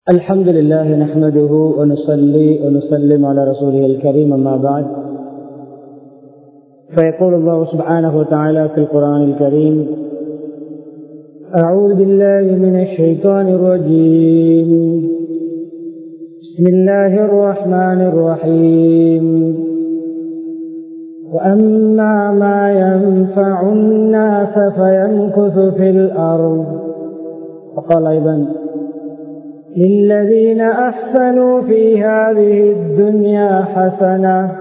الحمد لله نحمده ونصلي ونسلم على رسوله الكريم أما بعد فيقول الله سبحانه وتعالى في القرآن الكريم أعوذ بالله من الشيطان الرجيم بسم الله الرحمن الرحيم وأما ما ينفع الناس فيمكث في الأرض وقال أيضا للذين أحسنوا في هذه الدنيا حسنة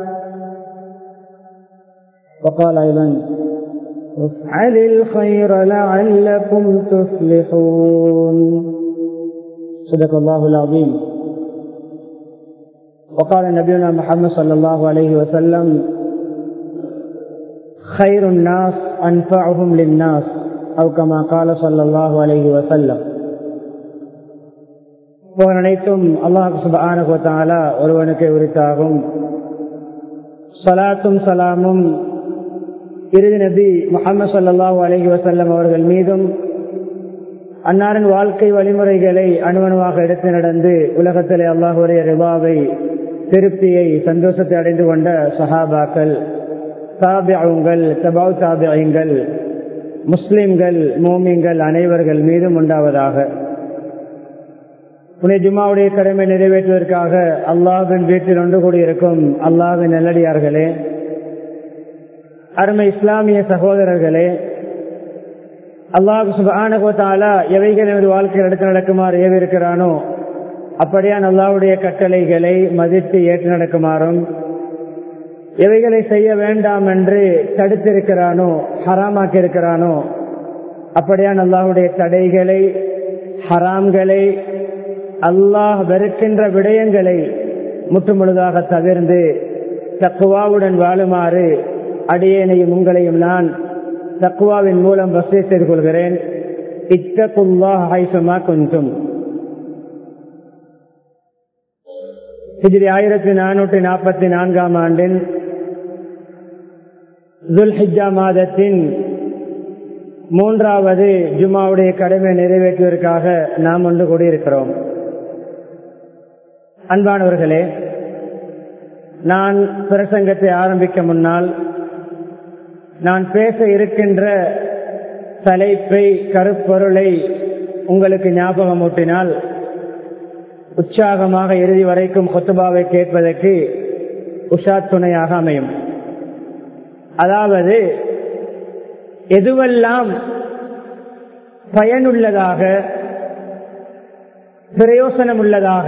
وقال أيضا وافعل الخير لعلكم تفلحون صدق الله العظيم وقال نبينا محمد صلى الله عليه وسلم خير الناس أنفعهم للناس أو كما قال صلى الله عليه وسلم போர் அனைத்தும் அல்லாஹு சுபானுகத்தாலா ஒருவனுக்கு உரித்தாகும் சலாத்தும் சலாமும் இறுதி நபி முகமது சல்லாஹூ அலஹி வசல்லம் அவர்கள் மீதும் அன்னாரின் வாழ்க்கை வழிமுறைகளை அணுவணுவாக எடுத்து நடந்து உலகத்திலே அல்லாஹுடைய ரிபாவை திருப்தியை சந்தோஷத்தை அடைந்து கொண்ட சஹாபாக்கள் தாபியங்கள் தபாவ் தாபியங்கள் முஸ்லிம்கள் மோமிங்கள் அனைவர்கள் மீதும் உண்டாவதாக புனே ஜுமாவுடைய கடமை நிறைவேற்றுவதற்காக அல்லாஹின் வீட்டில் ஒன்று கூடியிருக்கும் அல்லாஹின் நல்லடியார்களே அருமை இஸ்லாமிய சகோதரர்களே அல்லாஹு சுபானகோத்தாலா எவைகள் எனது வாழ்க்கையில் எடுத்து நடக்குமாறு ஏவிருக்கிறானோ அப்படியான் அல்லாவுடைய கட்டளைகளை மதித்து ஏற்று நடக்குமாறும் எவைகளை செய்ய வேண்டாம் என்று தடுத்திருக்கிறானோ ஹராமாக்கி இருக்கிறானோ அப்படியான் அல்லாஹுடைய தடைகளை ஹராம்களை அல்லாஹ் வெறுக்கின்ற விடயங்களை முற்றுமுழுதாக தவிர்ந்து தக்குவாவுடன் வாழுமாறு அடியேனையும் உங்களையும் நான் தக்குவாவின் மூலம் வசதி செய்து கொள்கிறேன் இத்தகுல்லா ஹைசமா கொஞ்சம் ஹிஜ்ரி ஆயிரத்தி நானூற்றி நாற்பத்தி நான்காம் ஆண்டின் துல்ஹிஜா மாதத்தின் மூன்றாவது ஜுமாவுடைய கடமை நிறைவேற்றுவதற்காக நாம் ஒன்று கூடியிருக்கிறோம் அன்பானவர்களே நான் பிரசங்கத்தை ஆரம்பிக்க முன்னால் நான் பேச இருக்கின்ற தலைப்பை கருப்பொருளை உங்களுக்கு ஞாபகம் ஊட்டினால் உற்சாகமாக இறுதி வரைக்கும் கொத்துபாவை கேட்பதற்கு உஷா துணையாக அமையும் அதாவது எதுவெல்லாம் பயனுள்ளதாக பிரயோசனம் உள்ளதாக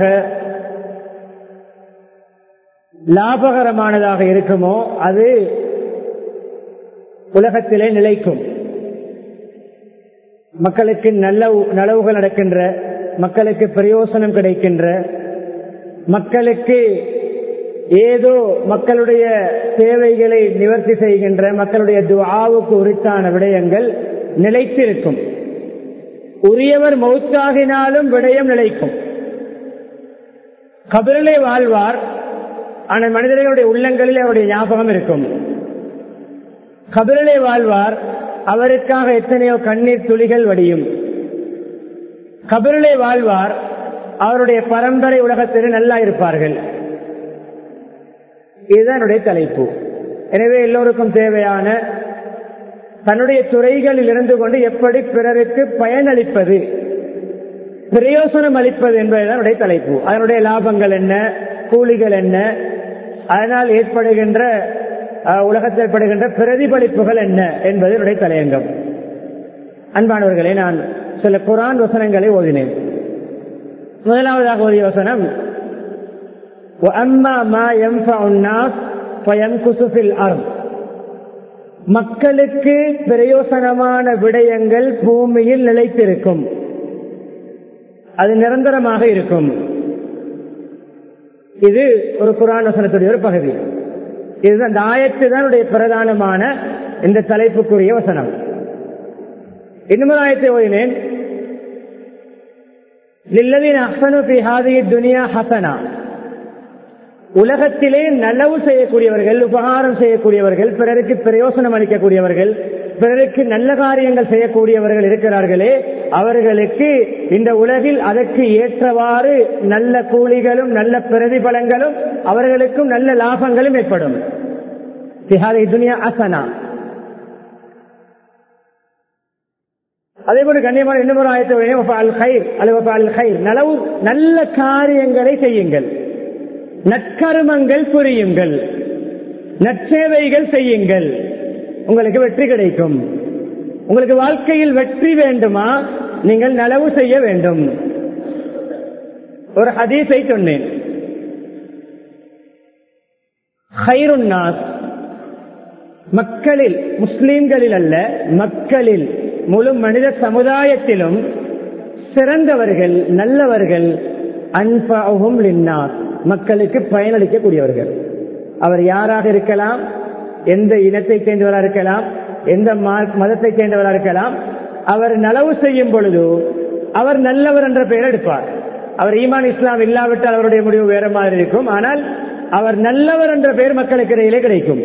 லாபகரமானதாக இருக்குமோ அது உலகத்திலே நிலைக்கும் மக்களுக்கு நல்ல நலவுகள் நடக்கின்ற மக்களுக்கு பிரயோசனம் கிடைக்கின்ற மக்களுக்கு ஏதோ மக்களுடைய தேவைகளை நிவர்த்தி செய்கின்ற மக்களுடைய துவாவுக்கு உரித்தான விடயங்கள் நிலைத்திருக்கும் உரியவர் மௌத்தாகினாலும் விடயம் நிலைக்கும் கபிலே வாழ்வார் ஆனால் மனிதர்களுடைய உள்ளங்களில் அவருடைய ஞாபகம் இருக்கும் கபிலே வாழ்வார் அவருக்காக எத்தனையோ கண்ணீர் துளிகள் வடியும் கபிலே வாழ்வார் அவருடைய பரம்பரை உலகத்தில் நல்லா இருப்பார்கள் இதுதான் தலைப்பு எனவே எல்லோருக்கும் தேவையான தன்னுடைய துறைகளில் இருந்து கொண்டு எப்படி பிறருக்கு பயனளிப்பது பிரயோசனம் அளிப்பது என்பதுதான் தலைப்பு அதனுடைய லாபங்கள் என்ன கூலிகள் என்ன அதனால் ஏற்படுகின்ற உலகத்தில் ஏற்படுகின்ற பிரதிபலிப்புகள் என்ன என்பது தலையங்கம் அன்பானவர்களே நான் சில குரான் வசனங்களை ஓதினேன் முதலாவதாக ஓதிய வசனம் மக்களுக்கு பிரயோசனமான விடயங்கள் பூமியில் நிலைத்திருக்கும் அது நிரந்தரமாக இருக்கும் இது ஒரு குரான் வசனத்துடைய ஒரு பகுதி இது அந்த ஆயத்து தான் பிரதானமான இந்த தலைப்புக்குரிய வசனம் இன்னும் ஆயத்தை ஓதினேன் லில்லவின் அஹ்சனு பி ஹாதி துனியா ஹசனா உலகத்திலே நலவு செய்யக்கூடியவர்கள் உபகாரம் செய்யக்கூடியவர்கள் பிறருக்கு பிரயோசனம் அளிக்கக்கூடியவர்கள் பிறருக்கு நல்ல காரியங்கள் செய்யக்கூடியவர்கள் இருக்கிறார்களே அவர்களுக்கு இந்த உலகில் அதற்கு ஏற்றவாறு நல்ல கூலிகளும் நல்ல பிரதிபலங்களும் அவர்களுக்கும் நல்ல லாபங்களும் ஏற்படும் திஹாரை துனியா அசனா அதே போல கண்ணியமான இன்னொரு ஆயத்தை நலவு நல்ல காரியங்களை செய்யுங்கள் நற்கருமங்கள் புரியுங்கள் நற்சேவைகள் செய்யுங்கள் உங்களுக்கு வெற்றி கிடைக்கும் உங்களுக்கு வாழ்க்கையில் வெற்றி வேண்டுமா நீங்கள் நலவு செய்ய வேண்டும் ஒரு ஹதீஸை சொன்னேன் மக்களில் முஸ்லீம்களில் அல்ல மக்களில் முழு மனித சமுதாயத்திலும் சிறந்தவர்கள் நல்லவர்கள் அன்பகும் லின்னார் மக்களுக்கு பயனளிக்கக்கூடியவர்கள் அவர் யாராக இருக்கலாம் எந்த இனத்தை சேர்ந்தவராக இருக்கலாம் எந்த மதத்தை சேர்ந்தவராக இருக்கலாம் அவர் நலவு செய்யும் பொழுது அவர் நல்லவர் என்ற பெயர் எடுப்பார் அவர் ஈமான் இஸ்லாம் இல்லாவிட்டால் அவருடைய முடிவு வேற மாதிரி இருக்கும் ஆனால் அவர் நல்லவர் என்ற பெயர் மக்களுக்கு இடையிலே கிடைக்கும்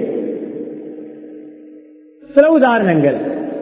சில உதாரணங்கள்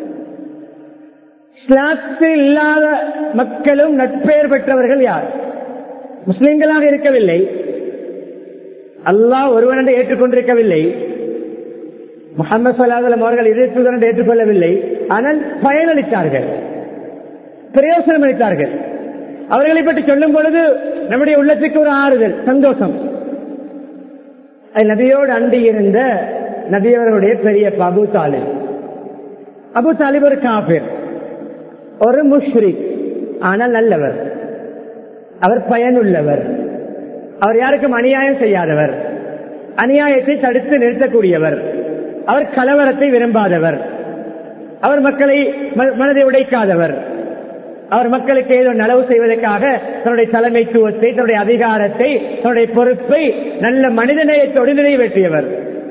இஸ்லாத்தில் இல்லாத மக்களும் நட்பெயர் பெற்றவர்கள் யார் முஸ்லிம்களாக இருக்கவில்லை அல்லாஹ் ஒருவன் என்று ஏற்றுக்கொண்டிருக்கவில்லை முகமது சல்லாஹலம் அவர்கள் எதிர்ப்புடன் என்று ஏற்றுக்கொள்ளவில்லை ஆனால் பயனளித்தார்கள் பிரயோசனம் அளித்தார்கள் அவர்களை பற்றி சொல்லும் பொழுது நம்முடைய உள்ளத்துக்கு ஒரு ஆறுதல் சந்தோஷம் நபியோடு அண்டி இருந்த நபியவர்களுடைய பெரிய அபு தாலிப் அபு தாலிப் ஒரு காபிர் ஒரு முஷ்ரிக் ஆனால் நல்லவர் அவர் பயனுள்ளவர் அவர் யாருக்கும் அநியாயம் செய்யாதவர் அநியாயத்தை தடுத்து நிறுத்தக்கூடியவர் அவர் கலவரத்தை விரும்பாதவர் அவர் மக்களை மனதை உடைக்காதவர் அவர் மக்களுக்கு ஏதோ நலவு செய்வதற்காக தன்னுடைய தலைமைத்துவத்தை தன்னுடைய அதிகாரத்தை தன்னுடைய பொறுப்பை நல்ல மனிதநேயத்தோடு நிறைவேற்றியவர்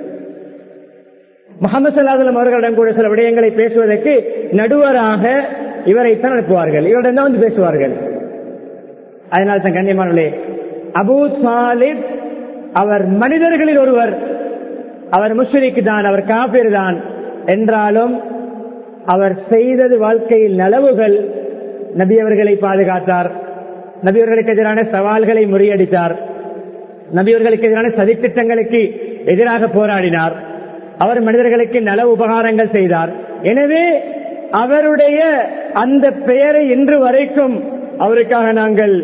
முகமது சல்லாஹலம் அவர்களிடம் கூட சில விடயங்களை பேசுவதற்கு நடுவராக இவரைத்தான் அனுப்புவார்கள் இவரிடம் தான் வந்து பேசுவார்கள் அதனால் தான் கண்ணியமானே அபு சாலிப் அவர் மனிதர்களில் ஒருவர் அவர் முஸ்லிக்கு தான் அவர் காப்பீர் தான் என்றாலும் அவர் செய்தது வாழ்க்கையில் நலவுகள் நபியவர்களை பாதுகாத்தார் நபியவர்களுக்கு எதிரான சவால்களை முறியடித்தார் நபியவர்களுக்கு எதிரான சதித்திட்டங்களுக்கு எதிராக போராடினார் அவர் மனிதர்களுக்கு நல உபகாரங்கள் செய்தார் எனவே அவருடைய அந்த பெயரை இன்று வரைக்கும் அவருக்காக நாங்கள்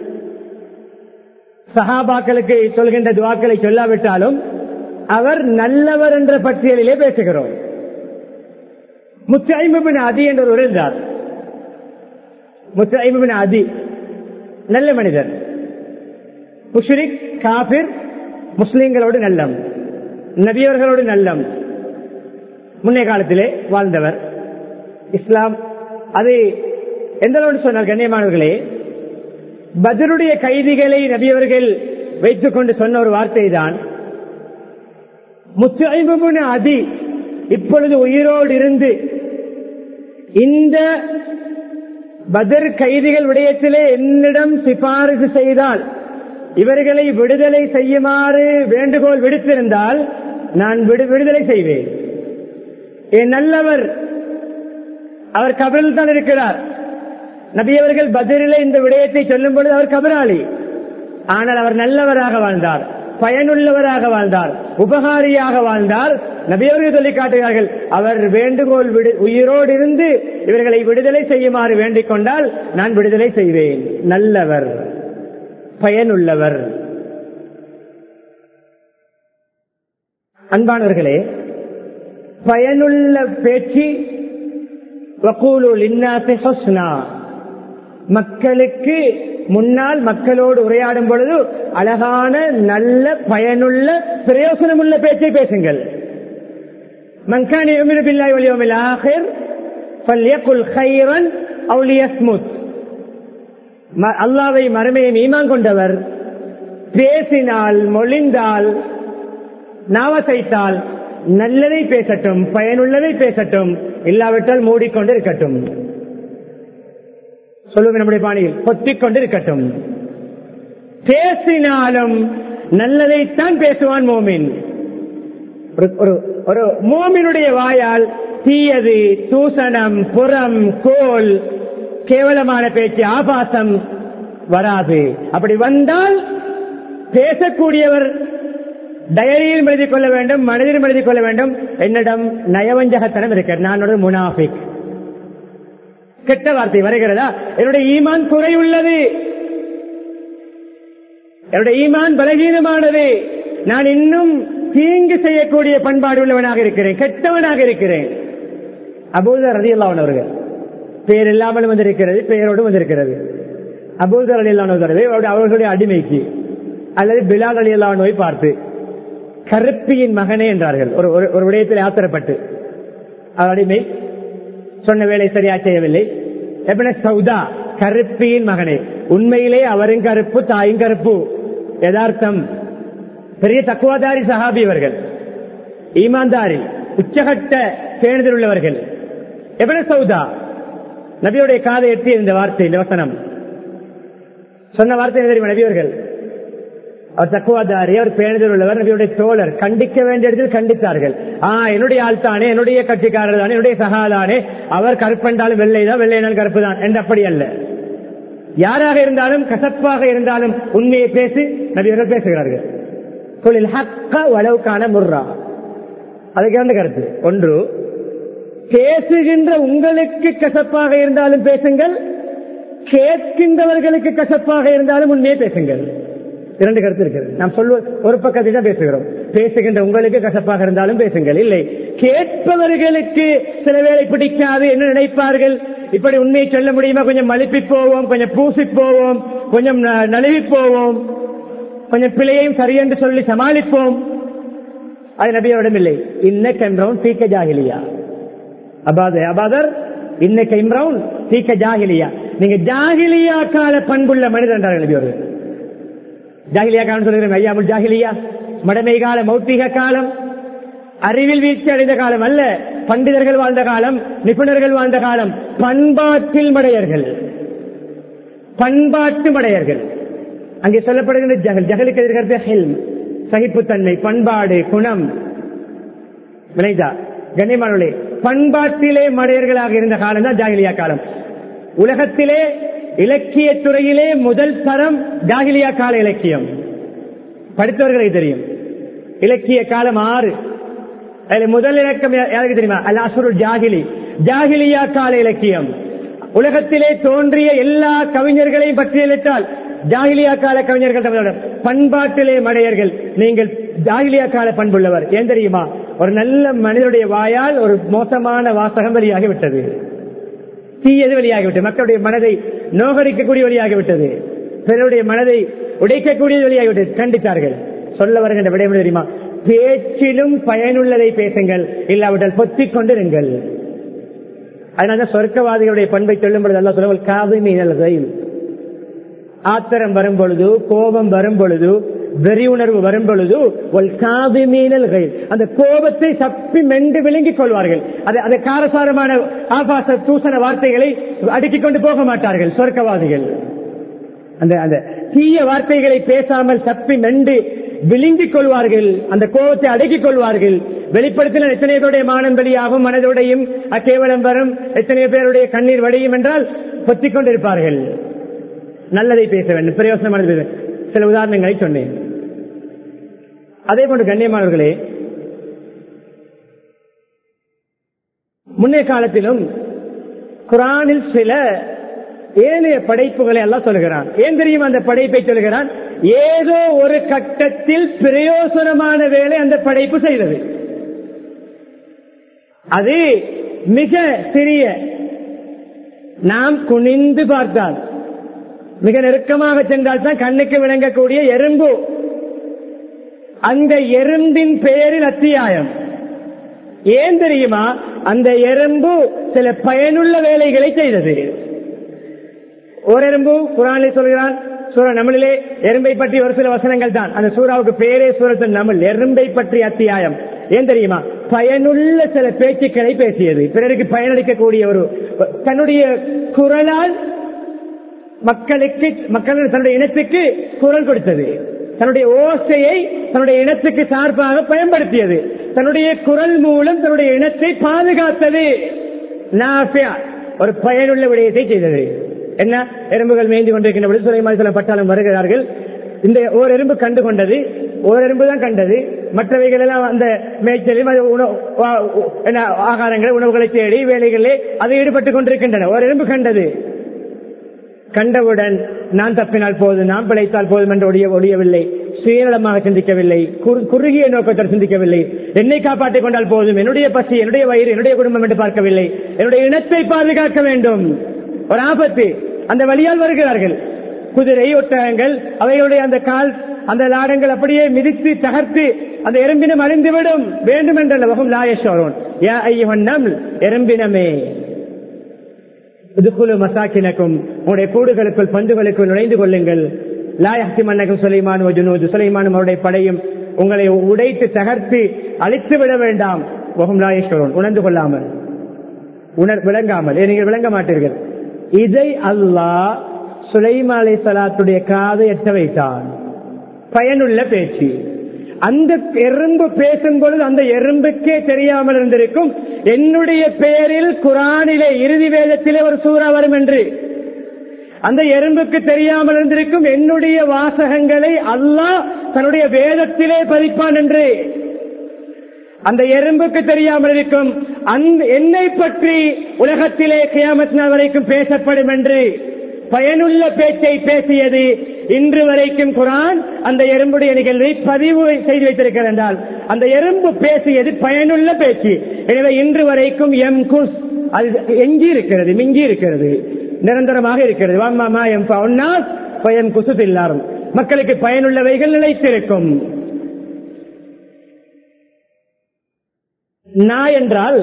சஹாபாக்களுக்கு சொல்கின்ற துவாக்களை சொல்லாவிட்டாலும் அவர் நல்லவர் என்ற பட்டியலிலே பேசுகிறோம் முத்தைமுபின் அதி என்ற ஒரு இருந்தார் முத்தைமுபின் அதி நல்ல மனிதர் முஷ்ரிக் காபிர் முஸ்லிம்களோடு நல்லம் நபியவர்களோடு நல்லம் முன்னே காலத்திலே வாழ்ந்தவர் இஸ்லாம் அது எந்த அளவு சொன்னார் கண்ணியமானவர்களே பதருடைய கைதிகளை நபியவர்கள் வைத்துக் கொண்டு சொன்ன ஒரு வார்த்தை தான் முத்து அதி இப்பொழுது உயிரோடு இருந்து இந்த பதர் கைதிகள் விடயத்திலே என்னிடம் சிபாரிசு செய்தால் இவர்களை விடுதலை செய்யுமாறு வேண்டுகோள் விடுத்திருந்தால் நான் விடுதலை செய்வேன் என் நல்லவர் அவர் கபரில் தான் இருக்கிறார் நபியவர்கள் பதிலே இந்த விடயத்தை சொல்லும் பொழுது அவர் கபராளி ஆனால் அவர் நல்லவராக வாழ்ந்தார் பயனுள்ளவராக வாழ்ந்தார் உபகாரியாக வாழ்ந்தார் நபியவர்கள் சொல்லி காட்டுகிறார்கள் அவர் வேண்டுகோள் விடு உயிரோடு இருந்து இவர்களை விடுதலை செய்யுமாறு வேண்டிக் கொண்டால் நான் விடுதலை செய்வேன் நல்லவர் பயனுள்ளவர் அன்பானவர்களே பயனுள்ள பேச்சு மக்களுக்கு முன்னால் மக்களோடு உரையாடும் பொழுது அழகான நல்ல பயனுள்ள பிரயோசனமுள்ள பேச்சை பேசுங்கள் மன்கானி பில்லாய் வலியோமில் ஆஹிர் ஃபல்யகுல் கைரன் அவுலியஸ்முத் அல்லாவை மறுமையை மீமான் கொண்டவர் பேசினால் மொழிந்தால் நாவசைத்தால் நல்லதை பேசட்டும் பயனுள்ளதை பேசட்டும் இல்லாவிட்டால் மூடிக்கொண்டு இருக்கட்டும் சொல்லுங்க நம்முடைய பாணியில் பொத்திக் கொண்டு இருக்கட்டும் பேசினாலும் நல்லதைத்தான் பேசுவான் மோமின் ஒரு ஒரு மோமினுடைய வாயால் தீயது தூசணம் புறம் கோல் கேவலமான பேச்சு ஆபாசம் வராது அப்படி வந்தால் பேசக்கூடியவர் டயரியில் எழுதிக் கொள்ள வேண்டும் மனதிலும் எழுதிக் கொள்ள வேண்டும் என்னிடம் நயவஞ்சகத்தனம் இருக்கிறது நான் ஒரு முனாஃபிக் கெட்ட வார்த்தை வருகிறதா என்னுடைய ஈமான் குறை உள்ளது என்னுடைய ஈமான் பலகீனமானது நான் இன்னும் தீங்கு செய்யக்கூடிய பண்பாடு உள்ளவனாக இருக்கிறேன் கெட்டவனாக இருக்கிறேன் அபூதர் ரதியல்லாவன் அவர்கள் பெயர் இல்லாமல் வந்திருக்கிறது பெயரோடு வந்திருக்கிறது அபூதர் அலியல்லான தடவை அவர்களுடைய அடிமைக்கு அல்லது பிலால் அலியல்லானோவை பார்த்து கருப்பியின் மகனே என்றார்கள் ஒரு ஒரு- ஒரு விடயத்தில் ஆத்திரப்பட்டு அவர் அடிமை சொன்ன வேலை சரியா செய்யவில்லை எப்படின்னா சௌதா கருப்பியின் மகனே உண்மையிலே அவரும் கருப்பு தாயும் கருப்பு யதார்த்தம் பெரிய தக்குவாதாரி சஹாபி அவர்கள் ஈமான்தாரி உச்சகட்ட பேணுதல் உள்ளவர்கள் எப்படி சௌதா நபியுடைய காதை எட்டி இந்த வார்த்தை இந்த வசனம் சொன்ன வார்த்தை என்ன தெரியுமா நபியவர்கள் அவர் தக்குவாதாரி அவர் பேணுதல் உள்ளவர் நபியுடைய தோழர் கண்டிக்க வேண்டிய இடத்தில் கண்டித்தார்கள் ஆ என்னுடைய ஆள் தானே என்னுடைய கட்சிக்காரர் தானே என்னுடைய சகாதானே அவர் கருப்பென்றாலும் வெள்ளை தான் வெள்ளையினால் கருப்பு தான் என்று அப்படி அல்ல யாராக இருந்தாலும் கசப்பாக இருந்தாலும் உண்மையை பேசி நபியர்கள் பேசுகிறார்கள் தொழில் ஹக்க வளவுக்கான முர்ரா அதுக்கு இரண்டு கருத்து ஒன்று பேசுகின்ற உங்களுக்கு கசப்பாக இருந்தாலும் பேசுங்கள் கேட்கின்றவர்களுக்கு கசப்பாக இருந்தாலும் உண்மையை பேசுங்கள் இரண்டு கருத்து இருக்கிறது நாம் சொல்லுவோம் ஒரு பக்கத்தை தான் பேசுகிறோம் பேசுகின்ற உங்களுக்கு கசப்பாக இருந்தாலும் பேசுங்கள் இல்லை கேட்பவர்களுக்கு சில வேளை பிடிக்காது என்ன நினைப்பார்கள் இப்படி உண்மையை சொல்ல முடியுமா கொஞ்சம் மழுப்பி போவோம் கொஞ்சம் பூசி போவோம் கொஞ்சம் ந- நழுவி போவோம் கொஞ்சம் பிழையையும் சரியென்று சொல்லி சமாளிப்போம் அது நபியோரிடம் இல்லை இன்னக்க இம்ரவுன் தீக்க ஜாகிலியா அபாத அபாதர் இன்னக்க இம்ரவுன் தீக்க ஜாகிலியா நீங்க ஜாகிலியா கால பண்புள்ள மனிதர் என்றார்கள் நபியோர்கள் ஜாகிலியா காலம் சொல்கிறேன் ஐயாமுல் ஜாகிலியா மடமை கால மௌத்திக காலம் அறிவில் வீழ்ச்சி அடைந்த காலம் அல்ல பண்டிதர்கள் வாழ்ந்த காலம் நிபுணர்கள் வாழ்ந்த காலம் பண்பாட்டில் மடையர்கள் பண்பாட்டு மடையர்கள் அங்கே சொல்லப்படுகின்ற ஜகல் ஜகலுக்கு எதிர்க்கிறது ஹெல்ம் சகிப்புத்தன்மை பண்பாடு குணம் விளைதா கண்ணியமானவர்களே பண்பாட்டிலே மடையர்களாக இருந்த காலம் தான் ஜாகிலியா காலம் உலகத்திலே இலக்கிய துறையிலே முதல் தரம் ஜாகிலியா கால இலக்கியம் படித்தவர்களுக்கு தெரியும் இலக்கிய காலம் ஆறு அதுல முதல் இலக்கம் யா- யாருக்கு தெரியுமா அல் அசுருல் ஜாகிலி ஜாகிலியா கால இலக்கியம் உலகத்திலே தோன்றிய எல்லா கவிஞர்களையும் பட்டியலிட்டால் ஜாகிலியா கால கவிஞர்கள் தமிழோட பண்பாட்டிலே மடையர்கள் நீங்கள் ஜாகிலியா கால பண்புள்ளவர் ஏன் தெரியுமா ஒரு நல்ல மனிதனுடைய வாயால் ஒரு மோசமான வாசகம் வெளியாகிவிட்டது தீயது வெளியாகிவிட்டது மக்களுடைய மனதை நோகடிக்கக்கூடிய வெளியாகிவிட்டது பிறருடைய மனதை உடைக்கக்கூடியது வெளியாகிவிட்டது கண்டித்தார்கள் சொல்ல வருகின்ற விடயம் என்ன தெரியுமா பேச்சிலும் பயனுள்ளதை பேசுங்கள் இல்லாவிட்டால் பொத்திக் கொண்டிருங்கள் அதனால சொர்க்கவாதிகளுடைய பண்பை சொல்லும் பொழுது அல்லா சொல்லுவாள் காது மீனல் ஆத்திரம் வரும் பொழுது கோபம் வரும் பொழுது வெறி உணர்வு வரும் பொழுது ஒரு காது மீனல் அந்த கோபத்தை சப்பி மென்று விழுங்கிக் கொள்வார்கள் அது அது காரசாரமான ஆபாச தூசண வார்த்தைகளை அடுக்கிக் கொண்டு போக மாட்டார்கள் சொர்க்கவாதிகள் அந்த அந்த தீய வார்த்தைகளை பேசாமல் தப்பி மென்று விழுங்கிக் கொள்வார்கள் அந்த கோபத்தை அடக்கிக் கொள்வார்கள் வெளிப்படுத்தின எத்தனை பேருடைய மானம் வெளியாகும் மனதோடையும் அக்கேவலம் வரும் எத்தனை பேருடைய கண்ணீர் வடியும் என்றால் பொத்திக் கொண்டிருப்பார்கள் நல்லதை பேச வேண்டும் பிரயோசனமானது பேச வேண்டும். சில உதாரணங்களை சொன்னேன் அதே போன்று கண்ணியமானவர்களே முன்னைய காலத்திலும் குரானில் சில ஏனைய படைப்புகளை எல்லாம் சொல்கிறான் ஏன் தெரியும் அந்த படைப்பை சொல்கிறான் ஏதோ ஒரு கட்டத்தில் பிரயோசனமான வேலை அந்த படைப்பு செய்தது அது மிக சிறிய நாம் குனிந்து பார்த்தால் மிக நெருக்கமாக சென்றால் தான் கண்ணுக்கு விளங்கக்கூடிய எறும்பு அந்த எறும்பின் பெயரில் அத்தியாயம் ஏன் தெரியுமா அந்த எறும்பு சில பயனுள்ள வேலைகளை செய்தது ஒரு எறும்பு குரானில் சொல்கிறான் சூர நமிழிலே எறும்பை பற்றி ஒரு சில வசனங்கள் தான் அந்த சூறாவுக்கு பேரே சூரத்து நமிழ் எறும்பை பற்றி அத்தியாயம் ஏன் தெரியுமா பயனுள்ள சில பேச்சுக்களை பேசியது பிறருக்கு பயனளிக்கக்கூடிய ஒரு தன்னுடைய குரலால் மக்களுக்கு மக்கள் தன்னுடைய இனத்துக்கு குரல் கொடுத்தது தன்னுடைய ஓசையை தன்னுடைய இனத்துக்கு சார்பாக பயன்படுத்தியது தன்னுடைய குரல் மூலம் தன்னுடைய இனத்தை பாதுகாத்தது நாஃபியா ஒரு பயனுள்ள விடயத்தை செய்தது என்ன எறும்புகள் மேய்ந்து கொண்டிருக்கின்ற பொழுது சுலைமான் சில பட்டாளம் வருகிறார்கள் இந்த ஓர் எறும்பு கண்டு கொண்டது ஓர் எறும்பு தான் கண்டது மற்றவைகள் எல்லாம் அந்த மேய்ச்சலையும் அது உணவு வா- என்ன ஆகாரங்களை உணவுகளை தேடி வேலைகளிலே அது ஈடுபட்டுக் கொண்டிருக்கின்றன ஒரு எறும்பு கண்டது கண்டவுடன் நான் தப்பினால் போதும் நான் பிழைத்தால் போதும் என்று ஒழிய ஒழியவில்லை சுயநலமாக சிந்திக்கவில்லை குறு- குறுகிய நோக்கத்தில் சிந்திக்கவில்லை என்னை காப்பாற்றிக் கொண்டால் போதும் என்னுடைய பசி என்னுடைய வயிறு என்னுடைய குடும்பம் என்று பார்க்கவில்லை என்னுடைய இனத்தை பாதுகாக்க வேண்டும் ஒரு ஆபத்து அந்த வழியால் வருகிறார்கள் குதிரை ஒட்டகங்கள் அவைகளுடைய அந்த கால் அந்த லாடங்கள் அப்படியே மிதித்து தகர்த்து அந்த எறும்பினம் அழிந்துவிடும் வேண்டும் என்ற வகும் லாயேஸ்வரன் யா ஐயவன் எறும்பினமே இதுகுழு மசாக்கினக்கும் உங்களுடைய கூடுகளுக்குள் பந்துகளுக்குள் நுழைந்து கொள்ளுங்கள் லாயஹி மன்னகம் சுலைமான் வஜுனூது சுலைமானும் அவருடைய படையும் உங்களை உடைத்து தகர்த்து அழித்து விட வேண்டாம் வகும் லாயேஸ்வரன் உணர்ந்து கொள்ளாமல் உணர் விளங்காமல் ஏன் நீங்கள் விளங்க மாட்டீர்கள் இதை அல்லாஹ் சுலைமா அலை சலாத்துடைய காதை எட்ட வைத்தான் பயனுள்ள பேச்சு அந்த எறும்பு பேசும் பொழுது அந்த எறும்புக்கே தெரியாமல் இருந்திருக்கும் என்னுடைய பெயரில் குரானிலே இறுதி வேதத்திலே ஒரு சூறா வரும் என்று அந்த எறும்புக்கு தெரியாமல் இருந்திருக்கும் என்னுடைய வாசகங்களை அல்லாஹ் தன்னுடைய வேதத்திலே பதிப்பான் என்று அந்த எறும்புக்கு தெரியாமல் இருக்கும் அந்த என்னை பற்றி உலகத்திலே கியாமத் நாள் வரைக்கும் பேசப்படும் என்று பயனுள்ள பேச்சை பேசியது இன்று வரைக்கும் குரான் அந்த எறும்புடைய நிகழ்வை பதிவு செய்து வைத்திருக்கிறது என்றால் அந்த எறும்பு பேசியது பயனுள்ள பேச்சு எனவே இன்று வரைக்கும் எம் குஸ் அது எஞ்சி இருக்கிறது மிஞ்சி இருக்கிறது நிரந்தரமாக இருக்கிறது வாமாமா எம் பவுன்னாஸ் பயம் குசுதில்லாரும் மக்களுக்கு பயனுள்ளவைகள் நிலைத்திருக்கும் நாய் என்றால்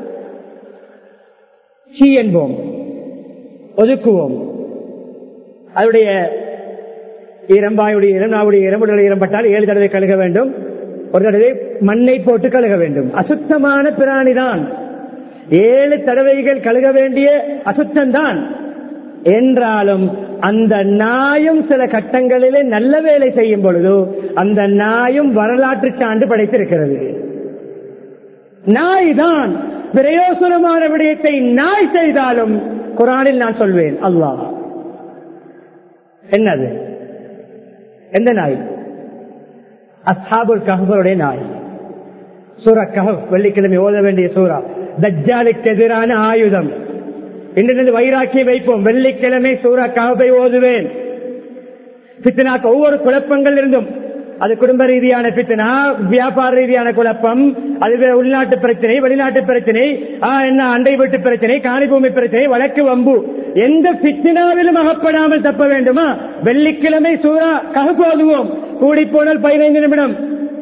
சீ என்போம் ஒதுக்குவோம் அதனுடைய இரம்பாயுடைய இரம் நாவுடைய இரம்புடைய இரம்பட்டால் ஏழு தடவை கழுக வேண்டும் ஒரு தடவை மண்ணை போட்டு கழுக வேண்டும் அசுத்தமான பிராணிதான் ஏழு தடவைகள் கழுக வேண்டிய அசுத்தம்தான் என்றாலும் அந்த நாயும் சில கட்டங்களிலே நல்ல வேலை செய்யும் பொழுது அந்த நாயும் வரலாற்று சான்று படைத்திருக்கிறது நாய் தான் பிரயோசனமான விடயத்தை நாய் செய்தாலும் குரானில் நான் சொல்வேன் அல்லாஹ் என்னது எந்த நாய் அஸ்ஹாபுல் கஹபருடைய நாய் சூரா கஹப் வெள்ளிக்கிழமை ஓத வேண்டிய சூரா தஜ்ஜாலுக்கு எதிரான ஆயுதம் இன்றிலிருந்து வைராக்கியம் வைப்போம் வெள்ளிக்கிழமை சூரா கஹபை ஓதுவேன் பித்தனாக்கு ஒவ்வொரு குழப்பங்கள் இருந்தும் அது குடும்ப ரீதியான பித்தனா வியாபார ரீதியான குழப்பம் அது வே- உள்நாட்டு பிரச்சனை வெளிநாட்டு பிரச்சனை ஆ, என்ன அண்டை வீட்டு பிரச்சனை காணிபூமி பிரச்சனை வழக்கு வம்பு எந்த பித்தினாவிலும் அகப்படாமல் தப்ப வேண்டுமா வெள்ளிக்கிழமை சூறா ககுப்பு ஓதுவோம் கூடி போனால் பதினைந்து நிமிடம்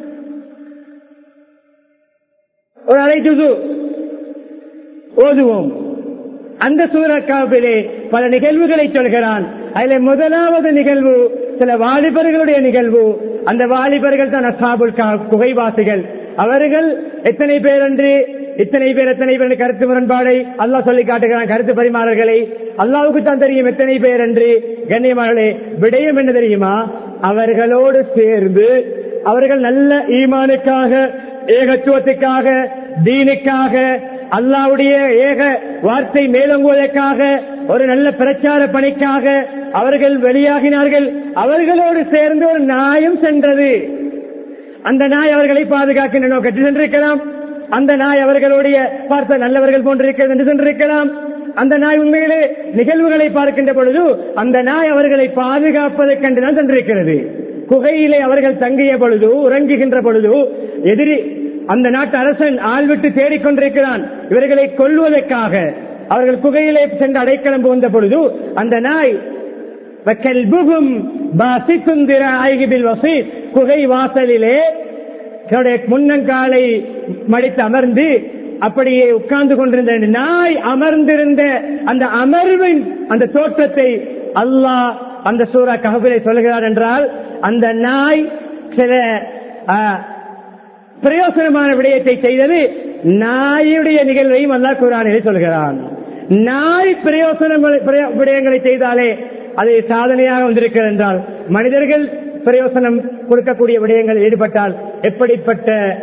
ஒரு அரை ஜுது ஓதுவோம் அந்த சூரக்காவிலே பல நிகழ்வுகளை சொல்கிறான் அதில் முதலாவது நிகழ்வு சில வாலிபர்களுடைய நிகழ்வு அந்த வாலிபர்கள் தான் அசாபுல் குகைவாசிகள் அவர்கள் எத்தனை பேர் என்று இத்தனை பேர் எத்தனை பேர் என்று கருத்து முரண்பாடை அல்லாஹ் சொல்லி காட்டுகிறான் கருத்து பரிமாறல்களை அல்லாவுக்கு தான் தெரியும் எத்தனை பேர் என்று கண்ணியமானே விடயம் என்ன தெரியுமா அவர்களோடு சேர்ந்து அவர்கள் நல்ல ஈமானுக்காக ஏகத்துவத்துக்காக தீனுக்காக அல்லாவுடைய ஏக வார்த்தை மேலோங்குவதற்காக ஒரு நல்ல பிரச்சார பணிக்காக அவர்கள் வெளியாகினார்கள் அவர்களோடு சேர்ந்து ஒரு நாயும் சென்றது அந்த நாய் அவர்களை பாதுகாக்கின்ற நோக்கத்தில் சென்றிருக்கலாம் அந்த நாய் அவர்களுடைய பார்த்த நல்லவர்கள் போன்றிருக்கிறது என்று சென்றிருக்கலாம் அந்த நாய் உண்மையிலே நிகழ்வுகளை பார்க்கின்ற பொழுது அந்த நாய் அவர்களை பாதுகாப்பதற்கென்றுதான் சென்றிருக்கிறது குகையிலே அவர்கள் தங்கிய பொழுது உறங்குகின்ற பொழுது எதிரி அந்த நாட்டு அரசன் ஆள் விட்டு தேடிக்கொண்டிருக்கிறான் இவர்களை கொல்வதற்காக அவர்கள் குகையிலே சென்று அடைக்கலம் புகுந்த பொழுது அந்த நாய் வக்கல்புகும் பாசித்துந்திர ஆய்கிபில் வசி குகை வாசலிலே தன்னுடைய முன்னங்காலை மடித்து அமர்ந்து அப்படியே உட்கார்ந்து கொண்டிருந்த நாய் அமர்ந்திருந்த அந்த அமர்வின் அந்த தோற்றத்தை அல்லாஹ் அந்த சூரா கஹபிலை சொல்கிறார் என்றால் அந்த நாய் சில ஆ, பிரயோசனமான விடயத்தை செய்தது நாயுடைய நிகழ்வையும் அல்லாஹ் குரானிலே சொல்கிறான் நாய் பிரயோசன விடயங்களை செய்தாலே அது சாதனையாக வந்திருக்கிறது என்றால் மனிதர்கள் பிரயோசனம் கொடுக்கக்கூடிய விடயங்களில் ஈடுபட்டால் எப்படிப்பட்ட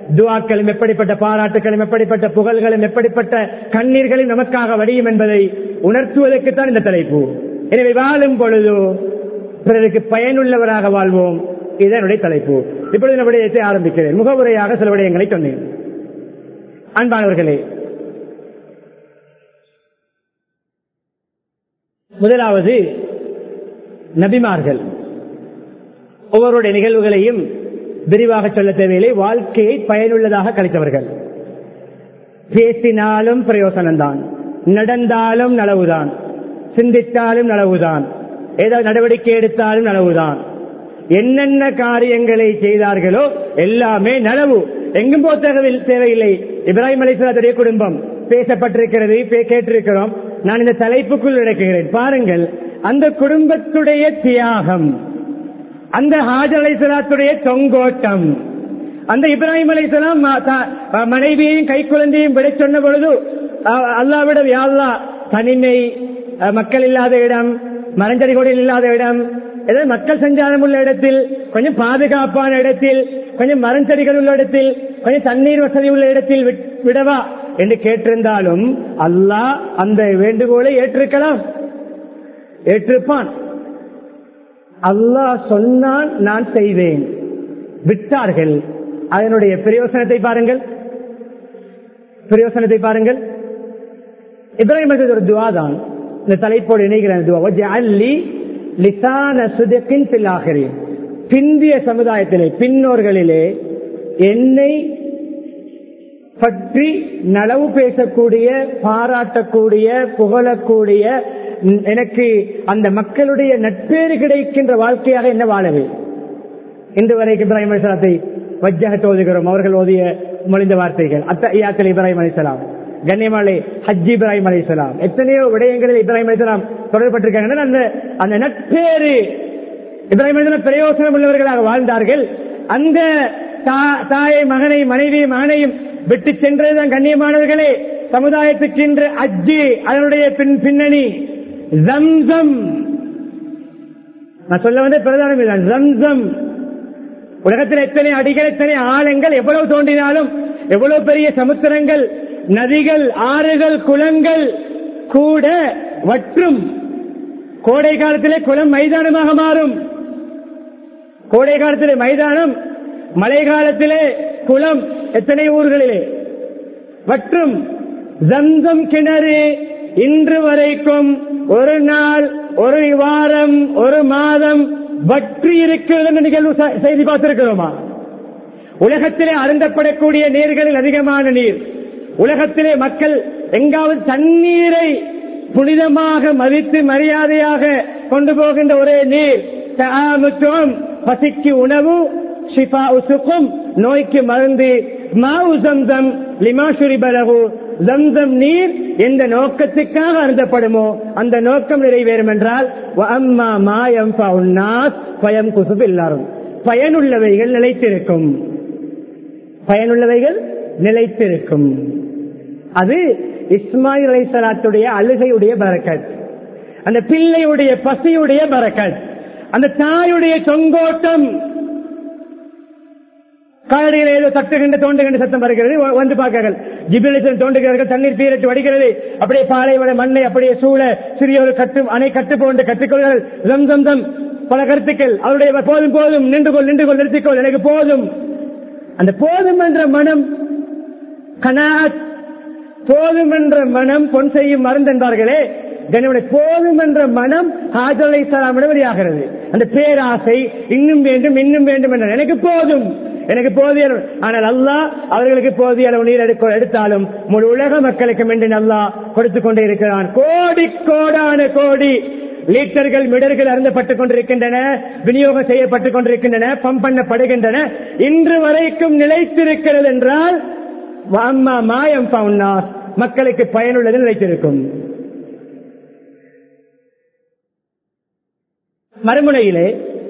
துவாக்களும் எப்படிப்பட்ட பாராட்டுகளும் எப்படிப்பட்ட புகழ்களும் எப்படிப்பட்ட கண்ணீர்களும் நமக்காக வடியும் என்பதை உணர்த்துவதற்குத்தான் இந்த தலைப்பு எனவே வாழும் பொழுது பிறருக்கு பயனுள்ளவராக வாழ்வோம் இதனுடைய தலைப்பு இப்பொழுது இந்த விடயத்தை ஆரம்பிக்கிறேன் முகவுரையாக சில விடயங்களை சொன்னேன் அன்பானவர்களே முதலாவது நபிமார்கள் ஒவ்வொருடைய நிகழ்வுகளையும் விரிவாக சொல்ல தேவையில்லை வாழ்க்கையை பயனுள்ளதாக கழித்தவர்கள் பேசினாலும் பிரயோசனம்தான் நடந்தாலும் நலவுதான் சிந்தித்தாலும் நலவுதான் ஏதாவது நடவடிக்கை எடுத்தாலும் நலவுதான் என்னென்ன காரியங்களை செய்தார்களோ எல்லாமே நலவு எங்கும் போக தேவையில்லை இப்ராஹிம் அலிஸ்லாத்துடைய குடும்பம் பேசப்பட்டிருக்கிறது கேட்டிருக்கிறோம் நான் இந்த தலைப்புக்குள் நடக்கிறேன் பாருங்கள் அந்த குடும்பத்துடைய தியாகம் அந்த ஹாஜர் அலைசலாத்துடைய தொங்கோட்டம் அந்த இப்ராஹிம் அலைசலாம் மனைவியையும் கை குழந்தையும் விட சொன்ன பொழுது அல்லாவிட யாழ்லா தனிமை மக்கள் இல்லாத இடம் மரஞ்சடி கொடியில் இல்லாத இடம் ஏதாவது மக்கள் சஞ்சாரம் உள்ள இடத்தில் கொஞ்சம் பாதுகாப்பான இடத்தில் கொஞ்சம் மரஞ்செடிகள் உள்ள இடத்தில் கொஞ்சம் தண்ணீர் வசதி உள்ள இடத்தில் விடவா என்று கேட்டிருந்தாலும் அல்லாஹ் அந்த வேண்டுகோளை ஏற்றிருக்கலாம் ஏற்றிருப்பான் அல்லாஹ் சொன்னான் நான் செய்வேன் விட்டார்கள் அதனுடைய பிரயோசனத்தை பாருங்கள் பிரயோசனத்தை பாருங்கள் இப்ராஹிம் ஒரு துவா தான் இந்த தலைப்போடு இணைகிற துவா லிசான சுதக்கின் பில்லாகிறேன் பிந்திய சமுதாயத்திலே பின்னோர்களிலே என்னை பற்றி நலவு பேசக்கூடிய பாராட்டக்கூடிய புகழக்கூடிய எனக்கு அந்த மக்களுடைய நட்பேறு கிடைக்கின்ற வாழ்க்கையாக என்ன வாழவே இன்று வரைக்கும் இப்ராஹிம் அலிசலாத்தை வஜ்ஜக ஓதுகிறோம் அவர்கள் ஓதிய மொழிந்த வார்த்தைகள் அத்த ஐயாத்தில் இப்ராஹிம் அலிசலாம் கண்ணியமாலை ஹஜ் இப்ராஹிம் அலிசலாம் எத்தனையோ விடயங்களில் இப்ராஹிம் அலிசலாம் தொடர்பட்டிருக்காங்க அந்த அந்த நட்பேறு இப்ராஹிம் அலிசலாம் பிரயோசனம் உள்ளவர்களாக வாழ்ந்தார்கள் அந்த தாயை மகனை மனைவி மகனையும் விட்டு சென்றதுதான் கண்ணியமானவர்களே சமுதாயத்துக்கு இன்று அஜ்ஜி அதனுடைய பின் பின்னணி ஜம்சம் நான் சொல்ல வந்த பிரதானம் இதுதான் ஜம்சம் உலகத்தில் எத்தனை அடிகள் எத்தனை ஆழங்கள் எவ்வளவு தோன்றினாலும் எவ்வளவு பெரிய சமுத்திரங்கள் நதிகள் ஆறுகள் குளங்கள் கூட வற்றும் கோடை காலத்திலே குளம் மைதானமாக மாறும் கோடை காலத்திலே மைதானம் மழை காலத்திலே குளம் எத்தனை ஊர்களிலே மற்றும் ஜம்சம் கிணறு இன்று வரைக்கும் ஒரு நாள் ஒரு வாரம் ஒரு மாதம் வற்றி இருக்கிறது என்ற நிகழ்வு செய்தி பார்த்திருக்கிறோமா உலகத்திலே அருந்தப்படக்கூடிய நீர்களில் அதிகமான நீர் உலகத்திலே மக்கள் எங்காவது தண்ணீரை புனிதமாக மதித்து மரியாதையாக கொண்டு போகின்ற ஒரே நீர் பசிக்கு உணவு ஷிஃபா உசுக்கும் நோய்க்கு மருந்து மாவு ஜம்சம் லிமாசுரி பலகு ஜம்சம் நீர் எந்த நோக்கத்துக்காக அருந்தப்படுமோ அந்த நோக்கம் நிறைவேறும் என்றால் அம்மா மாயம் பயம் குசுப் எல்லாரும் பயனுள்ளவைகள் நிலைத்திருக்கும் பயனுள்ளவைகள் நிலைத்திருக்கும் அது இஸ்மாயில் அலை சலாத்துடைய அழுகையுடைய பரக்கத் அந்த பிள்ளையுடைய பசியுடைய பரக்கத் அந்த தாயுடைய சொங்கோட்டம் காலடியில் ஏதோ தட்டுகின்ற தோண்டுகின்ற சத்தம் வருகிறது வந்து பார்க்கிறார்கள் ஜிபிலிசன் தோண்டுகிறார்கள் தண்ணீர் பீரட்டு வடிகிறது அப்படியே பாலைவன மண்ணை அப்படியே சூழ சிறிய ஒரு கட்டு அணை கட்டு போன்று கற்றுக்கொள்கிறார்கள் ஜம் ஜம் ஜம் பல கருத்துக்கள் அவருடைய போதும் போதும் நின்று கொள் நின்று கொள் நிறுத்திக்கொள் எனக்கு போதும் அந்த போதும் என்ற மனம் கனாத் போதும் என்ற மனம் பொன் செய்யும் மருந்து என்பார்களே கனிவுடைய போதும் என்ற மனம் ஹாஜலை சலாமிடம் வெளியாகிறது அந்த பேராசை இன்னும் வேண்டும் இன்னும் வேண்டும் என்ற எனக்கு போதும் எனக்கு போதிய ஆனால் அல்லாஹ் அவர்களுக்கு போதிய அளவு நீர் எடுக்க எடுத்தாலும் முழு உலக மக்களுக்கு என்று அல்லாஹ் கொடுத்து கொண்டே இருக்கிறான் கோடி கோடான கோடி லீட்டர்கள் மிடர்கள் அருந்தப்பட்டுக் கொண்டிருக்கின்றன விநியோகம் செய்யப்பட்டுக் கொண்டிருக்கின்றன பம்ப் பண்ணப்படுகின்றன இன்று வரைக்கும் நிலைத்திருக்கிறது என்றால் அம்மா மாயம் பவுன்னார் மக்களுக்கு பயனுள்ளது நிலைத்திருக்கும் மறுமுனையிலே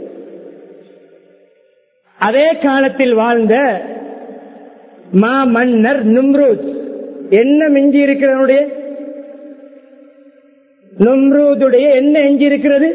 அதே காலத்தில் வாழ்ந்த மா மன்னர் நும்ரூத் என்ன மிஞ்சி இருக்கிறவனுடைய நும்ரூதுடைய என்ன எஞ்சி இருக்கிறது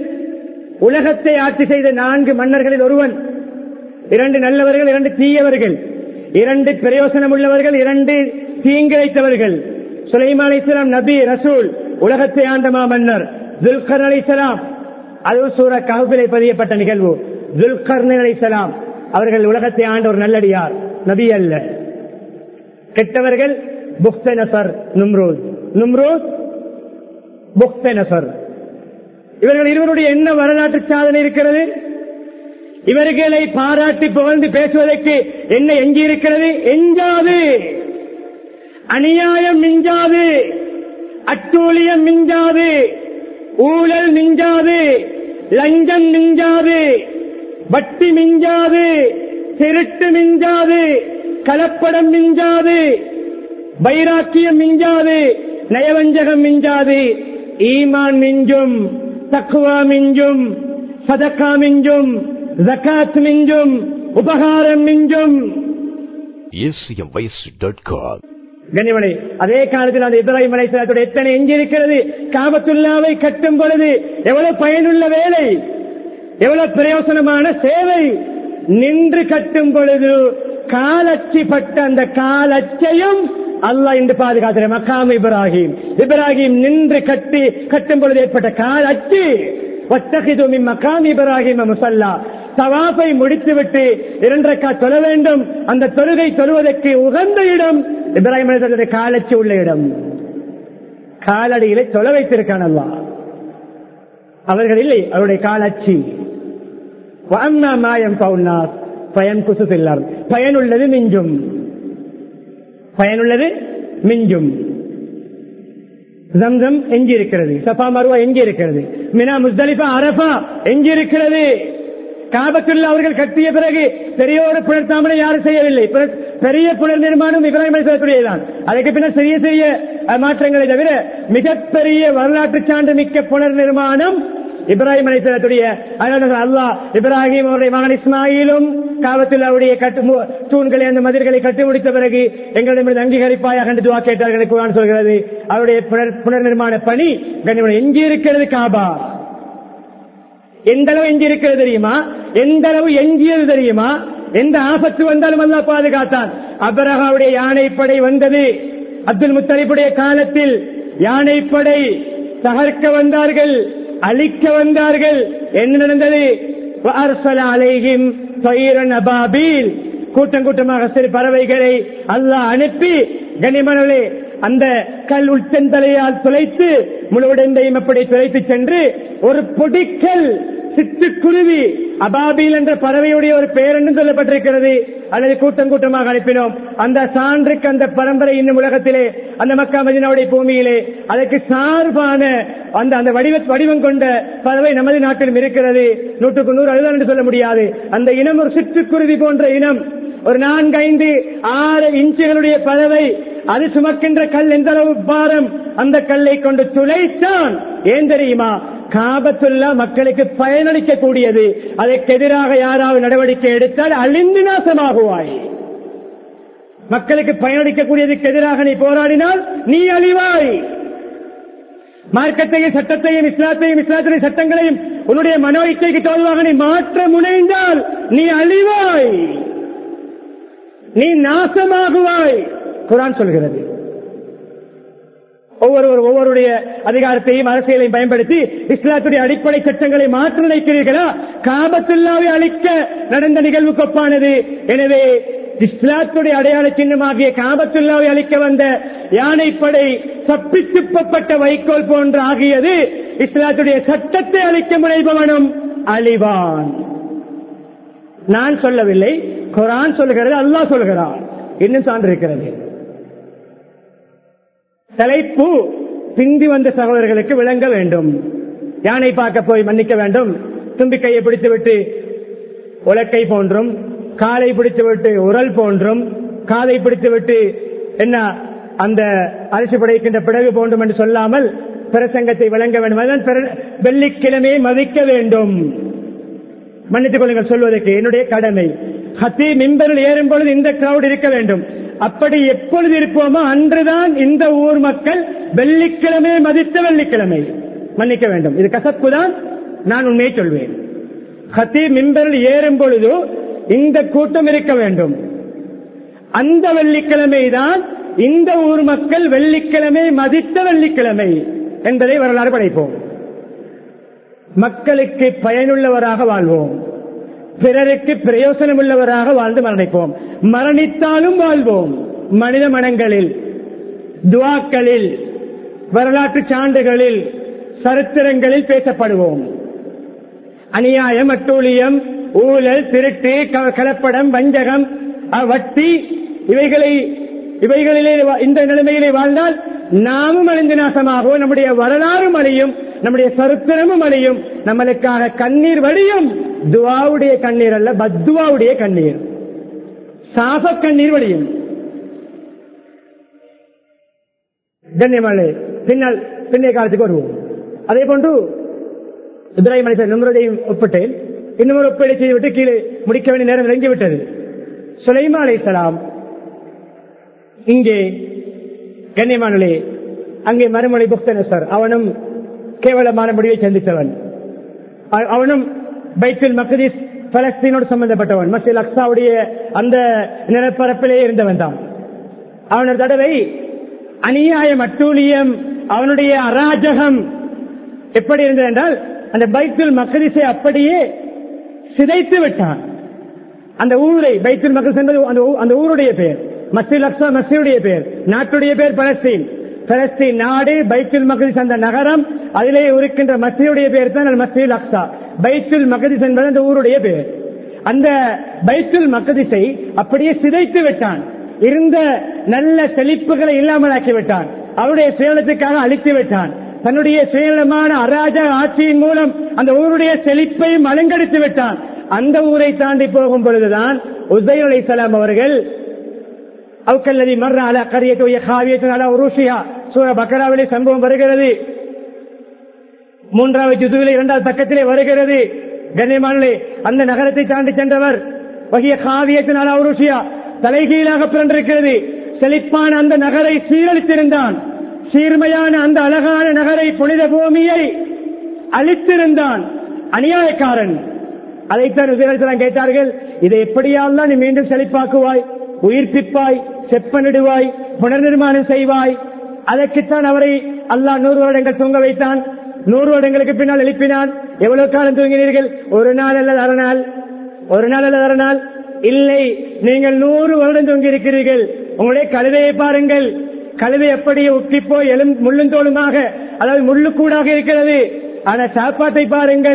உலகத்தை ஆட்சி செய்த நான்கு மன்னர்களில் ஒருவன் இரண்டு நல்லவர்கள் இரண்டு தீயவர்கள் இரண்டு பிரயோசனம் உள்ளவர்கள் இரண்டு தீங்கிழைத்தவர்கள் சுலைமான் இஸ்லாம் நபி ரசூல் உலகத்தை ஆண்டமா மன்னர் துல்கர் அலி அது சூர கஹபிலை பதியப்பட்ட நிகழ்வு துல்கர் அலி அவர்கள் உலகத்தை ஆண்ட ஒரு நல்லடியார் நபி அல்ல கெட்டவர்கள் புக்தனசர் நும்ரோஸ் நும்ரோஸ் புக்தனசர் இவர்கள் இருவருடைய என்ன வரலாற்று சாதனை இருக்கிறது இவர்களை பாராட்டி புகழ்ந்து பேசுவதற்கு என்ன எஞ்சி இருக்கிறது எஞ்சாது அநியாயம் மிஞ்சாது அட்டூழியம் மிஞ்சாது ஊழல் மிஞ்சாது லஞ்சம் மிஞ்சாது வட்டி மிஞ்சாது திருட்டு மிஞ்சாது கலப்படம் மிஞ்சாது வைராக்கியம் மிஞ்சாது நயவஞ்சகம் மிஞ்சாது ஈமான் மிஞ்சும் தக்குவா மிஞ்சும் சதக்கா மிஞ்சும் ஜக்காத் மிஞ்சும் உபகாரம் மிஞ்சும் acmvoice.com கனிமணி அதே காலத்தில் அந்த இப்ராஹிம் அலைசலாத்தோட எத்தனை எஞ்சி இருக்கிறது காபத்துல்லாவை கட்டும் பொழுது எவ்வளவு பயனுள்ள வேலை எவ்வளவு பிரயோசனமான சேவை நின்று கட்டும் பொழுது காலச்சி பட்ட அந்த காலச்சையும் அல்லாஹ் இன்று பாதுகாக்கிற மக்காம் இப்ராஹிம் இப்ராஹிம் நின்று கட்டி கட்டும் பொழுது ஏற்பட்ட காலச்சு வத்தகிது மின் மக்காம் இப்ராஹிம் முசல்லா தவாஃபை முடித்துவிட்டு இரண்டரைக்கா தொழ வேண்டும் அந்த தொழுகை தொழுவதற்கு உகந்த இடம் இப்ராஹிம் அலைஹிஸ்ஸலாத்துடைய காலச்சி உள்ள இடம் காலடியிலே தொழ வைத்திருக்கான் அல்லாஹ் அவர்கள் இல்லை அவருடைய காலச்சி வஅம்மா மா யன்ஃபவுன்னாஸ் ஃபயன்குசு ஃபில் அர்த். பயனுள்ளது மிஞ்சும் பயனுள்ளது மிஞ்சும் ஜம்சம் எஞ்சி இருக்கிறது சஃபா மருவா எஞ்சி இருக்கிறது மினா முஸ்தலிஃபா அரஃபா எஞ்சி இருக்கிறது காபத்துள்ள அவர்கள் கட்டிய பிறகு பெரிய ஒரு புனர்தாமனை யாரும் செய்யவில்லை பிற- பெரிய புனர் நிர்மாணம் இப்ராஹிம் அலிஸ்லாத்துடையதான் அதுக்கு பின்னர் சிறிய சிறிய அஹ், மாற்றங்களை தவிர மிகப்பெரிய வரலாற்று சான்று மிக்க புனர் நிர்மாணம் இப்ராஹிம் அலிஸ்லாத்துடைய அதனால அல்லாஹ் இப்ராஹிம் அவருடைய மகன் இஸ்மாயிலும் காபத்தில் அவருடைய கட்டு மு- தூண்களை அந்த மதில்களை கட்டி முடித்த பிறகு எங்களிடம் அங்கீகரிப்பாயாக என்று துவா கேட்டார்கள் குரான் சொல்கிறது அவருடைய புனர் புனர் நிர்மாண பணி கண்ணியமான எஞ்சி இருக்கிறது காபா எந்த அளவு எஞ்சி இருக்கிறது தெரியுமா எந்த அளவு எஞ்சியது தெரியுமா எந்த ஆபத்து வந்தாலும் அல்லாஹ் பாதுகாத்தான் அபரகாவுடைய யானைப்படை வந்தது அப்துல் முத்தலிப்புடைய காலத்தில் யானைப்படை தகர்க்க வந்தார்கள் அழிக்க வந்தார்கள் என்ன நடந்தது وَأَرْسَلَ عَلَيْهِمْ طَيْرًا أَبَابِيلَ கூட்டம் கூட்டமாக சிறு பறவைகளை அல்லாஹ் அனுப்பி கனிமணலே அந்த கல் உள்தெந்தலையால் துளைத்து முழுவடைந்தையும் அப்படி துளைத்து சென்று ஒரு பொடிக்கல் சிட்டுக்குருவி அபாபில் என்ற பறவையுடைய ஒரு பெயர் என்று சொல்லப்பட்டிருக்கிறது அல்லது கூட்டம் கூட்டமாக அனுப்பினோம் அந்த சான்றுக்கு அந்த பரம்பரை இன்னும் உலகத்திலே அந்த மக்கா மதினாவுடைய பூமியிலே அதற்கு சார்பான அந்த அந்த வடிவ வடிவம் கொண்ட பறவை நமது நாட்டிலும் இருக்கிறது நூற்றுக்கு நூறு அதுதான் என்று சொல்ல முடியாது அந்த இனம் ஒரு சிட்டுக்குருவி போன்ற இனம் ஒரு நான்கு ஐந்து ஆறு இன்ச்சுகளுடைய பறவை அது சுமக்கின்ற கல் எந்த அளவு பாரம் அந்த கல்லை கொண்டு துளைத்தான் ஏன் தெரியுமா காபத்துல்லா மக்களுக்கு பயனளிக்க கூடியது அதற்கு எதிராக யாராவது நடவடிக்கை எடுத்தால் அழிந்து நாசமாகுவாய் மக்களுக்கு பயனளிக்க கூடியதுக்கு எதிராக நீ போராடினால் நீ அழிவாய் மார்க்கத்தையும் சட்டத்தையும் இஸ்லாத்தையும் இஸ்லாத்துடைய சட்டங்களையும் உன்னுடைய மனோ இச்சைக்கு தோல்வாக நீ மாற்ற முனைந்தால் நீ அழிவாய் நீ நாசமாகுவாய் குரான் சொல்கிறது ஒவ்வொருவர் ஒவ்வொருடைய அதிகாரத்தையும் அரசியலையும் பயன்படுத்தி இஸ்லாத்துடைய அடிப்படை சட்டங்களை மாற்ற நினைக்கிறீர்களா காபத்துல்லாவை அழிக்க நடந்த நிகழ்வு கொப்பானது எனவே இஸ்லாத்துடைய அடையாள சின்னமாகிய காபத்துல்லாவை அழிக்க வந்த யானைப்படை தப்பித்துப்பட்ட வைக்கோல் போன்ற ஆகியது இஸ்லாத்துடைய சட்டத்தை அழிக்க முனைபவனும் அழிவான் நான் சொல்லவில்லை குரான் சொல்லுகிறது அல்லாஹ் சொல்கிறான் இன்னும் சான்று இருக்கிறது தலைப்பு பிந்தி வந்த சகோதரர்களுக்கு விளங்க வேண்டும் யானை பார்க்க போய் மன்னிக்க வேண்டும் தும்பிக்கையை பிடித்துவிட்டு உலக்கை போன்றும் காலை பிடித்துவிட்டு உரல் போன்றும் காதை பிடித்துவிட்டு என்ன அந்த அரிசி படைக்கின்ற பிடகு போன்றும் என்று சொல்லாமல் பிரசங்கத்தை விளங்க வேண்டும் அதுதான் பிற- வெள்ளிக்கிழமையை மதிக்க வேண்டும் மன்னித்துக் கொள்ளுங்கள் சொல்வதற்கு என்னுடைய கடமை ஹத்தி மிம்பரில் ஏறும் பொழுது இந்த கிரௌட் இருக்க வேண்டும் அப்படி எப்பொழுது இருப்போமோ அன்றுதான் இந்த ஊர் மக்கள் வெள்ளிக்கிழமை மதித்த வெள்ளிக்கிழமை மன்னிக்க வேண்டும் இது கசப்பு தான் நான் உண்மையை சொல்வேன் ஹத்தி மிம்பரில் ஏறும் பொழுது இந்த கூட்டம் இருக்க வேண்டும் அந்த வெள்ளிக்கிழமை தான் இந்த ஊர் மக்கள் வெள்ளிக்கிழமை மதித்த வெள்ளிக்கிழமை என்பதை வரலாறு படைப்போம் மக்களுக்கு பயனுள்ளவராக வாழ்வோம் பிறருக்கு பிரயோசனம் உள்ளவராக வாழ்ந்து மரணிப்போம் மரணித்தாலும் வாழ்வோம் மனித மனங்களில் துவாக்களில் வரலாற்று சான்றுகளில் சரித்திரங்களில் பேசப்படுவோம் அநியாயம் அட்டூழியம் ஊழல் திருட்டு க- கலப்படம் வஞ்சகம் அஹ், வட்டி இவைகளை இவைகளிலே வா- இந்த நிலைமையிலே வாழ்ந்தால் நாமும் அழிந்து நாசமாகவும் நம்முடைய வரலாறும் அழியும் நம்முடைய சரித்திரமும் அழியும் நம்மளுக்காக கண்ணீர் வடியும் துவாவுடைய கண்ணீர் அல்ல பத்துவாவுடைய கண்ணீர் சாப கண்ணீர் வடியும் கண்ணியமாளே பின்னால் பின்னைய காலத்துக்கு வருவோம் அதே போன்று இப்ராஹிம் அலி நிம்ரதையும் ஒப்பிட்டேன் இன்னும் ஒரு ஒப்பீடு செய்துவிட்டு கீழே முடிக்க வேண்டிய நேரம் நெருங்கிவிட்டது சுலைமா அலைசலாம் இங்கே கண்ணியமானே அங்கே மறுமொழி புக்தனசர் அவனும் கேவலமான முடிவை சந்தித்தவன் அ- அவனும் பைத்துல் மக்தீஸ் பலஸ்தீனோடு சம்பந்தப்பட்டவன் மசில் அக்ஸாவுடைய அந்த நிலப்பரப்பிலே இருந்தவன் தான் அவன் ஒரு தடவை அநியாயம் அட்டூழியம் அவனுடைய அராஜகம் எப்படி இருந்தது என்றால் அந்த பைத்துல் மக்கதிசை அப்படியே சிதைத்து விட்டான் அந்த ஊரை பைத்துல் மக்கள் என்பது அந்த ஊ- அந்த ஊருடைய பெயர் மஸ்ஜித் அக்ஸா மஸ்ஜிதுடைய பெயர் நாட்டுடைய பெயர் பலஸ்தீன் பலஸ்தீன் நாடு பைத்துல் மகதிஸ் அந்த நகரம் அதிலே இருக்கின்ற மஸ்ஜிதுடைய பெயர் தான் மஸ்ஜித் அக்ஸா பைத்துல் மகதிஸ் என்பது அந்த ஊருடைய பெயர் அந்த பைத்துல் மக்கதிசை அப்படியே சிதைத்து விட்டான் இருந்த நல்ல செழிப்புகளை இல்லாமலாக்கி விட்டான் அவருடைய சுயநலத்துக்காக அழித்து விட்டான் தன்னுடைய சுயநலமான அராஜக ஆட்சியின் மூலம் அந்த ஊருடைய செழிப்பை மலங்கடித்து விட்டான் அந்த ஊரை தாண்டி போகும் பொழுதுதான் உசைர் அலைசலாம் அவர்கள் அவுக்கல்லதி மர்ற அல கரியத்து காவியத்தின் அல உருஷியா சூர பக்கராவிலே சம்பவம் வருகிறது மூன்றாவது ஜுதுவிலே இரண்டாவது பக்கத்திலே வருகிறது கண்ணியமானே அந்த நகரத்தை தாண்டி சென்றவர் வகிய காவியத்தின் அல உருஷியா தலைகீழாக பிறந்திருக்கிறது செழிப்பான அந்த நகரை சீரழித்திருந்தான் சீர்மையான அந்த அழகான நகரை புனித பூமியை அழித்திருந்தான் அநியாயக்காரன் அதைத்தான் உதயத்தலாம் கேட்டார்கள் இதை எப்படியால்லாம் நீ மீண்டும் செழிப்பாக்குவாய் உயிர்ப்பிப்பாய் செப்பனிடுவாய் புனர்நிர்மாணம் செய்வாய் அதற்குத்தான் அவரை அல்லாஹ் நூறு வருடங்கள் தூங்க வைத்தான் நூறு வருடங்களுக்கு பின்னால் எழுப்பினான் எவ்வளவு காலம் தூங்கினீர்கள் ஒரு நாள் அல்லது அரை நாள் ஒரு நாள் அல்லது அரை நாள் இல்லை நீங்கள் நூறு வருடம் தூங்கி இருக்கிறீர்கள் உங்களுடைய கழுதையை பாருங்கள் கழுதை எப்படி உத்தி போய் எலும் முள்ளுந்தோளுமாக அதாவது முள்ளுக்கூடாக இருக்கிறது ஆனா சாப்பாட்டை பாருங்கள்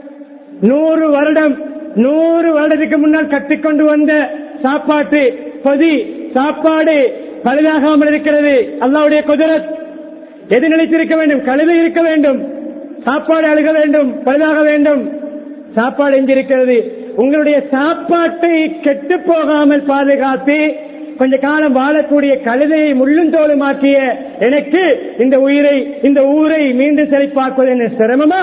நூறு வருடம் நூறு வருடத்துக்கு முன்னால் கட்டிக்கொண்டு வந்த சாப்பாட்டு பொதி சாப்பாடு பழுதாகாமல் இருக்கிறது அல்லாவுடைய குதிரத் எது நினைத்திருக்க வேண்டும் கழுதை இருக்க வேண்டும் சாப்பாடு அழுக வேண்டும் பழுதாக வேண்டும் சாப்பாடு எங்கிருக்கிறது உங்களுடைய சாப்பாட்டை கெட்டு போகாமல் பாதுகாத்து கொஞ்ச காலம் வாழக்கூடிய கழுதையை முள்ளும் தோலுமாக்கிய எனக்கு இந்த உயிரை இந்த ஊரை மீண்டும் செழிப்பாக்குவது என்ன சிரமமா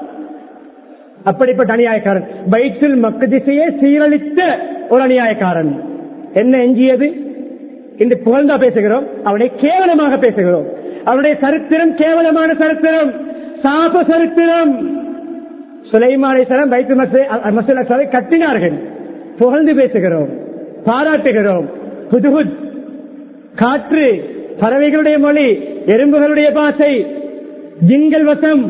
அப்படிப்பட்ட அநியாயக்காரன் பைத்துல் மக்கதிசையே சீரழித்த ஒரு அநியாயக்காரன் என்ன எஞ்சியது இன்று புகழ்ந்தா பேசுகிறோம் அவனை கேவலமாக பேசுகிறோம் அவனுடைய சரித்திரம் கேவலமான சரித்திரம் சாப சரித்திரம் சுலைமானை சரம் பைத்து மசூலை கட்டினார்கள் புகழ்ந்து பேசுகிறோம் பாராட்டுகிறோம் புதுகுத் காற்று பறவைகளுடைய மொழி எறும்புகளுடைய பாசை ஜிங்கள் வசம்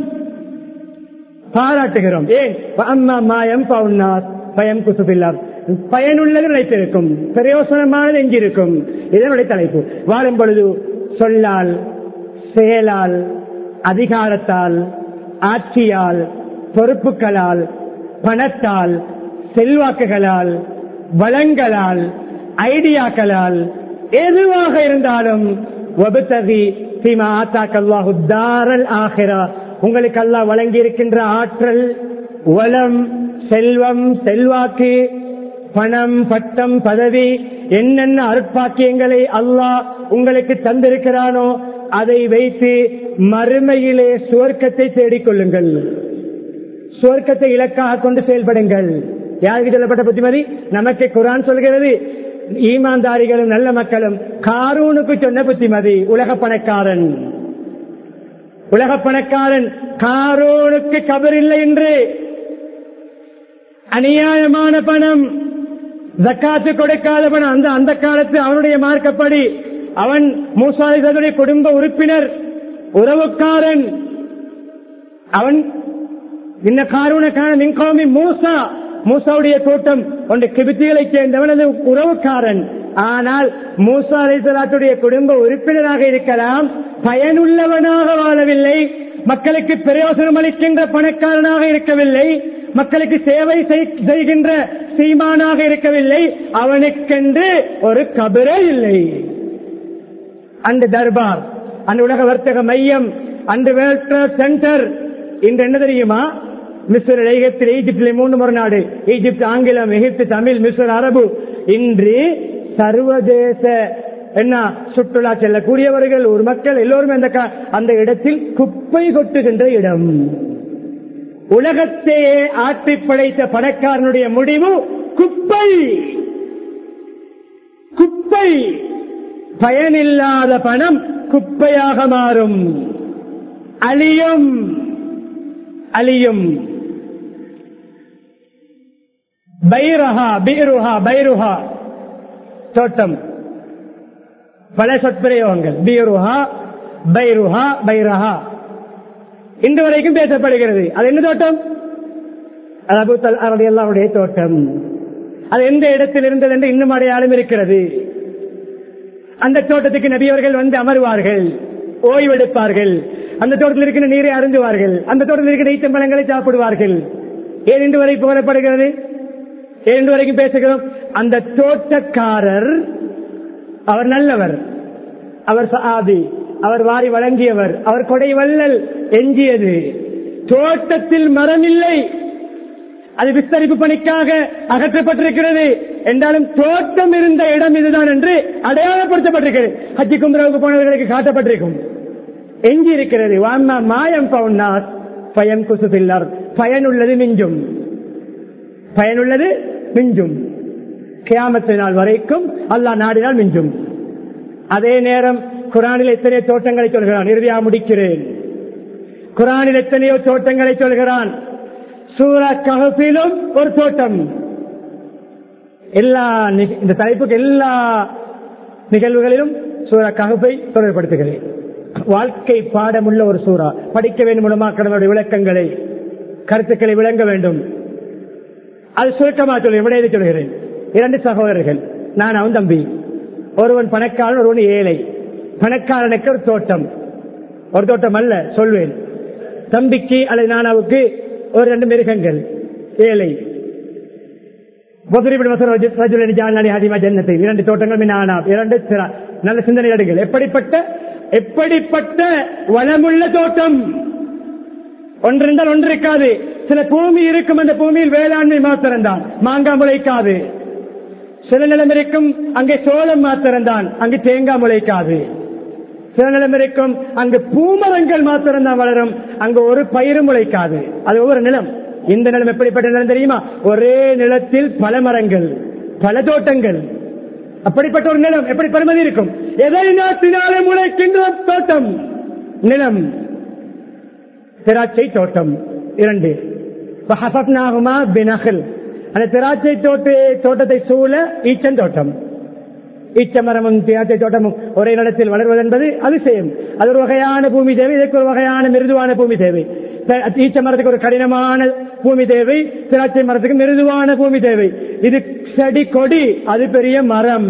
பாராட்டுகிறோம் ஏன் அம்மா மாயம் பவுன்னாஸ் பயம் குசுபில்லார் பயனுள்ளது நினைத்திருக்கும் பிரயோசனமானது எங்கிருக்கும் இதனுடைய தலைப்பு வாழும் பொழுது சொல்லால் செயலால் அதிகாரத்தால் ஆட்சியால் பொறுப்புகளால் பணத்தால் செல்வாக்குகளால் வளங்களால் ஐடியாக்களால் எதுவாக இருந்தாலும் ஒபுத்தகி சீமா ஆத்தாக்கல்லாஹு தாரல் ஆகிறா உங்களுக்கு அல்லாஹ் வழங்கி இருக்கின்ற ஆற்றல் வளம் செல்வம் செல்வாக்கு பணம் பட்டம் பதவி என்னென்ன அருட்பாக்கியங்களை அல்லாஹ் உங்களுக்கு தந்திருக்கிறானோ அதை வைத்து மறுமையிலே சுவர்க்கத்தை தேடிக்கொள்ளுங்கள் சுவர்க்கத்தை இலக்காக கொண்டு செயல்படுங்கள் யாருக்கு சொல்லப்பட்ட புத்திமதி நமக்கு குரான் சொல்கிறது ஈமான்தாரிகளும் நல்ல மக்களும் காரூனுக்கு சொன்ன புத்திமதி உலக பணக்காரன் உலக பணக்காரன் காரோனுக்கு கபர் இல்லை என்று அநியாயமான பணம் ஜக்காத்து கொடுக்காதவன் அந்த அந்த காலத்து அவனுடைய மார்க்கப்படி அவன் மூசாலிசனுடைய குடும்ப உறுப்பினர் உறவுக்காரன் அவன் இந்த காரூனக்கான மின்காமி மூசா மூசாவுடைய தோட்டம் ஒன்று கிபித்திகளை சேர்ந்தவன் அது உறவுக்காரன் ஆனால் மூசா அலிசலாத்துடைய குடும்ப உறுப்பினராக இருக்கலாம் பயனுள்ளவனாக வாழவில்லை மக்களுக்கு பிரயோசனம் அளிக்கின்ற பணக்காரனாக இருக்கவில்லை மக்களுக்கு சேவை செய்- செய்கின்ற சீமானாக இருக்கவில்லை அவனுக்கென்று ஒரு கபரே இல்லை அந்த தர்பார் அந்த உலக வர்த்தக மையம் அந்த வேர்ல்ட் ட்ரேட் சென்டர் இன்று என்ன தெரியுமா மிஸ்ர் எகிப்தில் ஈஜிப்டில் மூன்று முறை நாடு ஈஜிப்ட் ஆங்கிலம் எகிப்து தமிழ் மிஸ்ர் அரபு இன்று சர்வதேச என்ன சுற்றுலா செல்லக்கூடியவர்கள் ஒரு மக்கள் எல்லோரும் அந்த க- அந்த இடத்தில் குப்பை கொட்டுகின்ற இடம் உலகத்தையே ஆட்டி படைத்த பணக்காரனுடைய முடிவு குப்பை குப்பை பயனில்லாத பணம் குப்பையாக மாறும் அழியும் அழியும் பைரஹா பீருஹா பைருஹா தோட்டம் பல சொற்பிரயோகங்கள் பீருஹா பைருஹா பைரஹா இன்று வரைக்கும் பேசப்படுகிறது அது என்ன தோட்டம் அது அபு தல் அவருடைய தோட்டம் அது எந்த இடத்தில் இருந்தது என்று இன்னும் அடையாளம் இருக்கிறது அந்த தோட்டத்துக்கு நபியவர்கள் வந்து அமருவார்கள் ஓய்வெடுப்பார்கள் அந்த தோட்டத்தில் இருக்கிற நீரை அருந்துவார்கள் அந்த தோட்டத்தில் இருக்கிற ஈச்சம்பழங்களை சாப்பிடுவார்கள் ஏன் இன்று வரை புகழப்படுகிறது ஏன் இன்று வரைக்கும் பேசுகிறோம் அந்த தோட்டக்காரர் அவர் நல்லவர் அவர் சஹாபி அவர் வாரி வழங்கியவர் அவர் கொடை வள்ளல் எஞ்சியது தோட்டத்தில் மரம் இல்லை அது விஸ்தரிப்பு பணிக்காக அகற்றப்பட்டிருக்கிறது என்றாலும் தோட்டம் இருந்த இடம் இதுதான் என்று அடையாளப்படுத்தப்பட்டிருக்கிறது ஹஜ்ஜி கும்பரவுக்கு போனவர்களுக்கு காட்டப்பட்டிருக்கும் எஞ்சி இருக்கிறது வாமா மாயம் பவுன்னார் பயம் குசுபில்லார் பயனுள்ளது மிஞ்சும் பயனுள்ளது மிஞ்சும் கியாமத்து நாள் வரைக்கும் அல்லாஹ் நாடினால் மிஞ்சும் அதே நேரம் குரானில் எத்தனையோ தோட்டங்களை சொல்கிறான் இறுதியாக முடிக்கிறேன் குரானில் எத்தனையோ தோட்டங்களை சொல்கிறான் சூரா கஹபிலும் ஒரு தோட்டம் எல்லா நிக- இந்த தலைப்புக்கு எல்லா நிகழ்வுகளிலும் சூரா கஹபை தொடர்படுத்துகிறேன் வாழ்க்கை பாடமுள்ள ஒரு சூறா படிக்க வேண்டும் மூலமாக்கிறவருடைய விளக்கங்களை கருத்துக்களை விளங்க வேண்டும் அது சுருக்கமாக சொல்கிறேன் விடையை சொல்கிறேன் இரண்டு சகோதரர்கள் நான் அவன் தம்பி ஒருவன் பணக்காரன் ஒருவன் ஏழை பணக்காரனுக்கு ஒரு தோட்டம் ஒரு தோட்டம் அல்ல சொல்வேன் தம்பிக்கு அல்லது நானாவுக்கு ஒரு ரெண்டு மிருகங்கள் ஏழை பொதுரிபடி வசனம் ரஜு- ரஜுலனி ஜாலனி ஹதிமா ஜன்னத்தை இரண்டு தோட்டங்கள் மினானா இரண்டு சிறா- நல்ல சிந்தனை எடுங்கள் எப்படிப்பட்ட எப்படிப்பட்ட வளமுள்ள தோட்டம் ஒன்றிருந்தால் ஒன்று இருக்காது சில பூமி இருக்கும் அந்த பூமியில் வேளாண்மை மாத்திரம்தான் மாங்காய் முளைக்காது சில நிலம் இருக்கும் அங்கே சோளம் மாத்திரம்தான் அங்கு தேங்காய் முளைக்காது சில நிலம் இருக்கும் அங்கு பூமரங்கள் மாத்திரம்தான் வளரும் அங்கு ஒரு பயிரும் முளைக்காது அது ஒவ்வொரு நிலம் இந்த நிலம் எப்படிப்பட்ட நிலம் தெரியுமா ஒரே நிலத்தில் பல மரங்கள் பல தோட்டங்கள் அப்படிப்பட்ட ஒரு நிலம் எப்படி பெருமதி இருக்கும் எதை நாட்டினாலே முளைக்கின்ற தோட்டம் நிலம் திராட்சை தோட்டம் இரண்டு ஃபஹஃபப்னாஹுமா பினஹில். அந்த திராட்சை தோட்ட தோட்டத்தை சூழ ஈச்சன் தோட்டம் ஈச்ச மரமும் திராட்சை தோட்டமும் ஒரே நிலத்தில் வளர்வது என்பது அதிசயம் அது ஒரு வகையான பூமி தேவை இதற்கு ஒரு வகையான மிருதுவான பூமி தேவை த- ஈச்ச மரத்துக்கு ஒரு கடினமான பூமி தேவை திராட்சை மரத்துக்கு மிருதுவான பூமி தேவை இது செடி கொடி அது பெரிய மரம்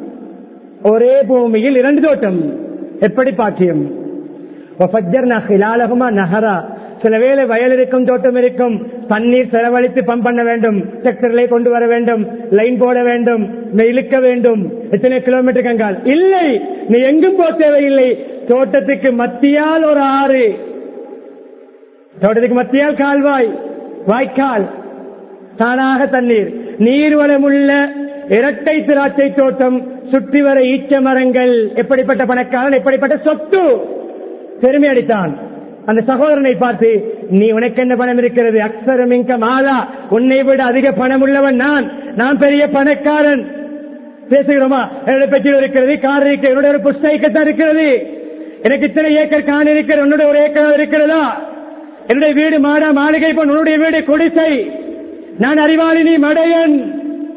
ஒரே பூமியில் இரண்டு தோட்டம் எப்படி பாக்கியம் وفجرنا خلالهما نهرا சில வேளை வயல் இருக்கும் தோட்டம் இருக்கும் தண்ணீர் செலவழித்து பம்ப் பண்ண வேண்டும் டிராக்டர்களை கொண்டு வர வேண்டும் லைன் போட வேண்டும் நீ இழுக்க வேண்டும் எத்தனை கிலோமீட்டர் கங்கால் இல்லை நீ எங்கும் போக தேவையில்லை தோட்டத்துக்கு மத்தியால் ஒரு ஆறு தோட்டத்துக்கு மத்தியால் கால்வாய் வாய்க்கால் தானாக தண்ணீர் நீர்வளமுள்ள இரட்டை திராட்சை தோட்டம் சுற்றி வர ஈச்ச மரங்கள் எப்படிப்பட்ட பணக்காரன் எப்படிப்பட்ட சொத்து பெருமை அடித்தான் அந்த சகோதரனை பார்த்து நீ உனக்கு என்ன பணம் இருக்கிறது அக்சரம் இங்க மாலா உன்னை விட அதிக பணம் உள்ளவன் நான் நான் பெரிய பணக்காரன் பேசுகிறோமா என்னோட பெட்ரோல் இருக்கிறது கார் இருக்கு என்னோட ஒரு புஸ்தகத்தான் இருக்கிறது எனக்கு இத்தனை ஏக்கர் கான் இருக்கிறது உன்னோட ஒரு ஏக்கர் இருக்கிறதா என்னுடைய வீடு மாடா மாளிகை போன் உன்னுடைய வீடு குடிசை நான் அறிவாளி நீ மடையன்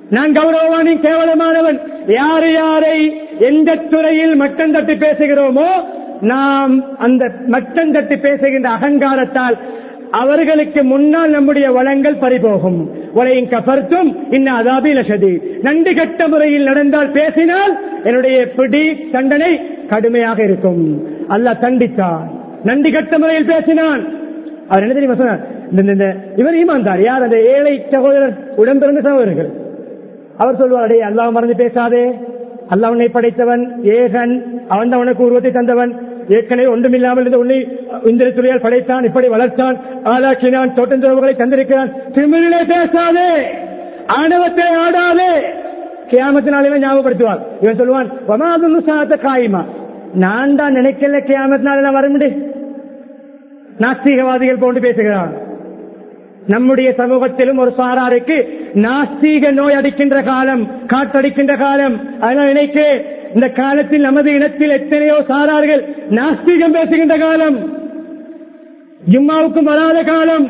நான் கௌரவமானி கேவலமானவன் யார் யாரை எந்த துறையில் மட்டம் தட்டி பேசுகிறோமோ நாம் அந்த மட்டம் தட்டி பேசுகின்ற அகங்காரத்தால் அவர்களுக்கு முன்னால் நம்முடைய வளங்கள் பறிபோகும் உலகின் கபர்த்தும் இன்னும் அதாபில சதி நன்றி கட்ட முறையில் நடந்தால் பேசினால் என்னுடைய பிடி தண்டனை கடுமையாக இருக்கும் அல்லாஹ் தண்டித்தான் நன்றி கட்ட முறையில் பேசினான் அவர் என்ன தெரியுமா சொன்னார் இந்த- இந்த- இவர் ஈமான்தார் யார் அந்த ஏழை சகோதரர் உடன்பிறந்த சகோதரர்கள் அவர் சொல்வார் அடே அல்லாஹ் மறந்து பேசாதே அல்லாஹ் உன்னை படைத்தவன் ஏகன் அவன் தான் உனக்கு உருவத்தை தந்தவன் ஏற்கனவே ஒன்றுமில்லாமல் இருந்த உன்னை இந்த துறையால் படைத்தான் இப்படி வளர்த்தான் ஆளாக்கினான் தோட்டந்துறவுகளை தந்திருக்கிறான் திமிழிலே பேசாதே ஆணவத்தை ஆடாதே கியாமத்தினாலே ஞாபகப்படுத்துவார் இவன் சொல்லுவான் வமாது சாத்த காயுமா நான் தான் நினைக்கல கியாமத்தினால வர முடியும் நாஸ்திகவாதிகள் போன்று பேசுகிறான் நம்முடைய சமூகத்திலும் ஒரு சாராருக்கு நாஸ்தீக நோய் அடிக்கின்ற காலம் காட்டடிக்கின்ற காலம் அதனால் நினைக்க இந்த காலத்தில் நமது இனத்தில் எத்தனையோ சாரார்கள் நாஸ்தீகம் பேசுகின்ற காலம் ஜும்மாவுக்கும் வராத காலம்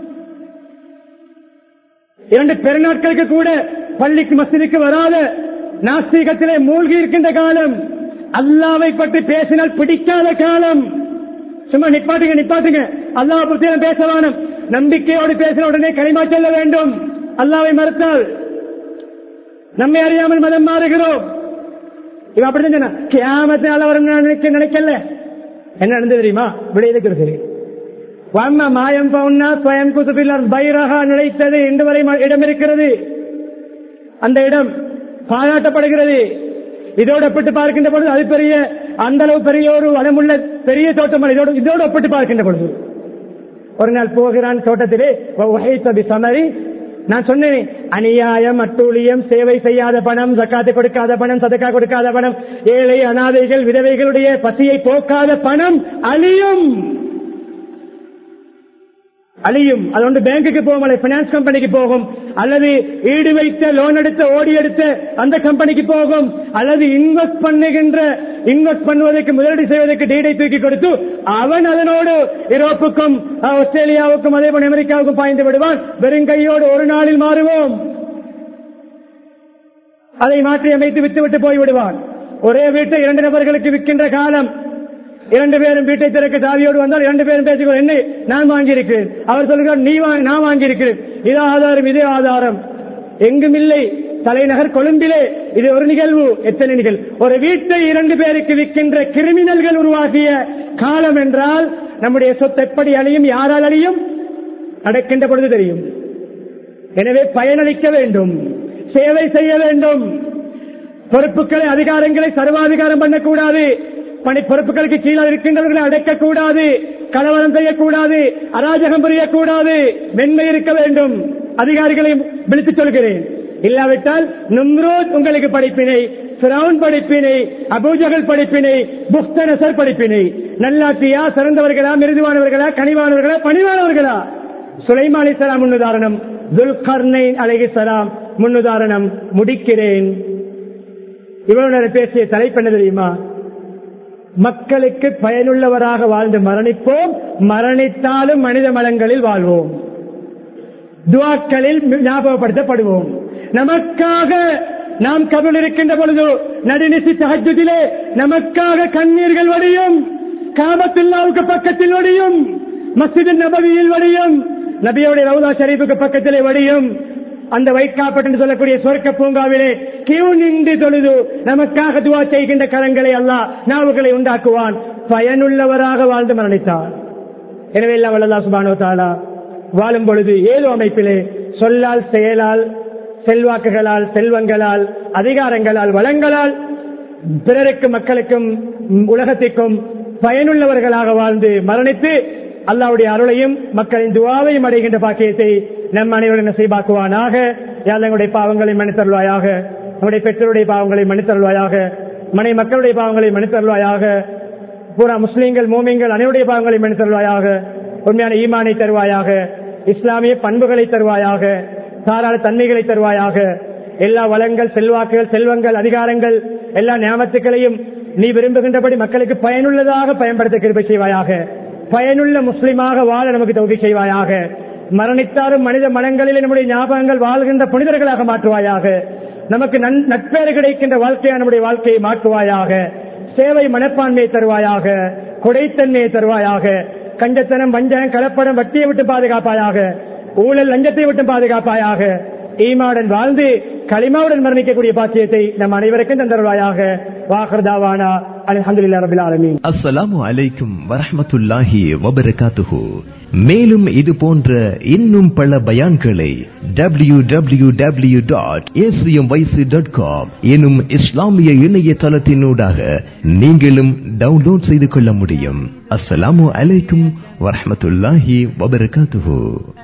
இரண்டு பெருநாட்களுக்கு கூட பள்ளிக்கு மசிதிக்கு வராத நாஸ்தீகத்திலே மூழ்கி இருக்கின்ற காலம் அல்லாவை பற்றி பேசினால் பிடிக்காத காலம் சும்மா நிப்பாட்டுங்க நிப்பாட்டுங்க அல்லாஹ் பற்றி பேச வேணும் நம்பிக்கையோடு பேசின உடனே களிமா செல்ல வேண்டும் அல்லாவை மறுத்தால் நம்மை அறியாமல் மதம் மாறுகிறோம் இவன் அப்படி சொன்ன கியாமத்தினால வரும் நினைக்க நினைக்கல என்ன நடந்தது தெரியுமா விடையிலுக்கிறது வம்ம மாயம் பவுன்னா ஸ்வயம் குசுபில்லர் பைரகா நிலைத்தது இன்று வரை ம- இடம் இருக்கிறது அந்த இடம் பாராட்டப்படுகிறது இதோடு ஒப்பிட்டு பார்க்கின்ற பொழுது அது பெரிய அந்த அளவு பெரிய ஒரு வளமுள்ள பெரிய தோட்டம் அல்ல. இதோடு இதோடு ஒப்பிட்டு பார்க்கின்ற பொழுது ஒரு நாள் போகிறான் தோட்டத்திலே வகைத்த பிசமரி நான் சொன்னேன் அநியாயம் அட்டூழியம் சேவை செய்யாத பணம் ஜக்காத்து கொடுக்காத பணம் சதக்கா கொடுக்காத பணம் ஏழை அனாதைகள் விதவைகளுடைய பசியை போக்காத பணம் அழியும் அழியும் அது ஒன்று பேங்குக்கு போகும் அல்லது பினான்ஸ் கம்பெனிக்கு போகும் அல்லது ஈடு வைத்த லோன் எடுத்த ஓடி எடுத்த அந்த கம்பெனிக்கு போகும் அல்லது இன்வெஸ்ட் பண்ணுகின்ற இன்வெஸ்ட் பண்ணுவதற்கு முதலீடு செய்வதற்கு டீடை தூக்கி கொடுத்து அவன் அதனோடு யூரோப்புக்கும் அஹ், ஆஸ்திரேலியாவுக்கும் அதே போல அமெரிக்காவுக்கும் பாய்ந்து விடுவான் வெறுங்கையோடு ஒரு நாளில் மாறுவோம் அதை மாற்றி அமைத்து விட்டுவிட்டு போய்விடுவான் ஒரே வீட்டை இரண்டு நபர்களுக்கு விற்கின்ற காலம் இரண்டு பேரும் வீட்டை திறக்க சாவியோடு வந்தால் இரண்டு பேரும் பேசிக்கோ என்ன நான் வாங்கியிருக்கிறேன் அவர் சொல்கிறார் நீ வாங்க நான் வாங்கியிருக்கிறேன் இது ஆதாரம் இதே ஆதாரம் எங்கும் இல்லை தலைநகர் கொழும்பிலே இது ஒரு நிகழ்வு எத்தனை நிகழ்வு ஒரு வீட்டை இரண்டு பேருக்கு விற்கின்ற கிரிமினல்கள் உருவாக்கிய காலம் என்றால் நம்முடைய சொத்து எப்படி அழியும் யாரால் அழியும் நடக்கின்ற பொழுது தெரியும் எனவே பயனளிக்க வேண்டும் சேவை செய்ய வேண்டும் பொறுப்புகளை அதிகாரங்களை சர்வாதிகாரம் பண்ணக்கூடாது பணி பொறுப்புகளுக்கு கீழே இருக்கின்றவர்களை அடைக்கக்கூடாது கலவரம் செய்யக்கூடாது அராஜகம் புரியக்கூடாது மென்மை இருக்க வேண்டும் அதிகாரிகளை விழித்துச் சொல்கிறேன் இல்லாவிட்டால் நும்ரோத் உங்களுக்கு படிப்பினை பிரவுன் படிப்பினை அபூஜகல் படிப்பினை புக்தனசர் படிப்பினை நல்லாட்சியா சிறந்தவர்களா மிருதுவானவர்களா கனிவானவர்களா பணிவானவர்களா சுலைமான் அலிசலாம் முன்னுதாரணம் துல்கர்னை அலைகிசலாம் முன்னுதாரணம் முடிக்கிறேன் இவ்வளவு நேரம் பேசிய தலைப்பு என்ன தெரியுமா மக்களுக்கு பயனுள்ளவராக வாழ்ந்து மரணிப்போம் மரணித்தாலும் மனித மலங்களில் வாழ்வோம் துவாக்களில் ஞாபகப்படுத்தப்படுவோம் நமக்காக நாம் கபல் இருக்கின்ற பொழுது நடுநிசி தஹஜுதிலே நமக்காக கண்ணீர்கள் வடியும் காபத்துல்லாவுக்கு பக்கத்தில் வடியும் மஸ்ஜித் நபவியில் வடியும் நபியோடைய ரவுதா ஷரீஃபுக்கு பக்கத்திலே வடியும் அந்த வைக்காப்பட்டு என்று சொல்லக்கூடிய சொர்க்க பூங்காவிலே கியூ நின்று தொழுது நமக்காக துவா செய்கின்ற கரங்களை அல்லாஹ் நாவுகளை உண்டாக்குவான் பயனுள்ளவராக வாழ்ந்து மரணித்தார் எனவே எல்லாம் வல்லல்லா சுபானோ தாலா வாழும் பொழுது ஏதோ அமைப்பிலே சொல்லால் செயலால் செல்வாக்குகளால் செல்வங்களால் அதிகாரங்களால் வளங்களால் பிறருக்கு மக்களுக்கும் ம், உலகத்திற்கும் பயனுள்ளவர்களாக வாழ்ந்து மரணித்து அல்லாவுடைய அருளையும் மக்களின் துவாவையும் அடைகின்ற பாக்கியத்தை நம் அனைவரும் நசைபாக்குவானாக யாழ் எங்களுடைய பாவங்களை மன்னித்தருள்வாயாக நம்முடைய பெற்றோருடைய பாவங்களை மன்னித்தருள்வாயாக மனை மக்களுடைய பாவங்களை மன்னித்தருள்வாயாக பூரா முஸ்லீம்கள் மோமியங்கள் அனைவருடைய பாவங்களை மன்னித்தருள்வாயாக உண்மையான ஈமானை தருவாயாக இஸ்லாமிய பண்புகளை தருவாயாக தாராள தன்மைகளை தருவாயாக எல்லா வளங்கள் செல்வாக்குகள் செல்வங்கள் அதிகாரங்கள் எல்லா ஞாபகத்துக்களையும் நீ விரும்புகின்றபடி மக்களுக்கு பயனுள்ளதாக பயன்படுத்த கிருபை செய்வாயாக பயனுள்ள முஸ்லிமாக வாழ நமக்கு தகுதி செய்வாயாக மரணித்தாலும் மனித மனங்களில் நம்முடைய ஞாபகங்கள் வாழ்கின்ற புனிதர்களாக மாற்றுவாயாக நமக்கு நன்- நட்பேறு கிடைக்கின்ற வாழ்க்கையான நம்முடைய வாழ்க்கையை மாற்றுவாயாக சேவை மனப்பான்மையை தருவாயாக கொடைத்தன்மையை தருவாயாக கஞ்சத்தனம் வஞ்சனம் கலப்படம் வட்டியை விட்டு பாதுகாப்பாயாக ஊழல் லஞ்சத்தை விட்டு பாதுகாப்பாயாக ஈமாவுடன் வாழ்ந்து களிமாவுடன் மரணிக்கக்கூடிய பாக்கியத்தை நம் அனைவருக்கும் தந்தருவாயாக வாகர்தாவானா அல்ஹம்துலில்லாஹி ரபில் ஆலமீன் அஸ்ஸலாமு அலைக்கும் வரஹ்மத்துல்லாஹி வபரகாத்துஹு மேலும் இது போன்ற இன்னும் பல பயான்களை W W W dot dot com எனும் இஸ்லாமிய இணையதளத்தினூடாக நீங்களும் டவுன்லோட் செய்து கொள்ள முடியும் அஸ்ஸலாமு அலைக்கும் வரஹ்மத்துல்லாஹி வபரகாத்துஹு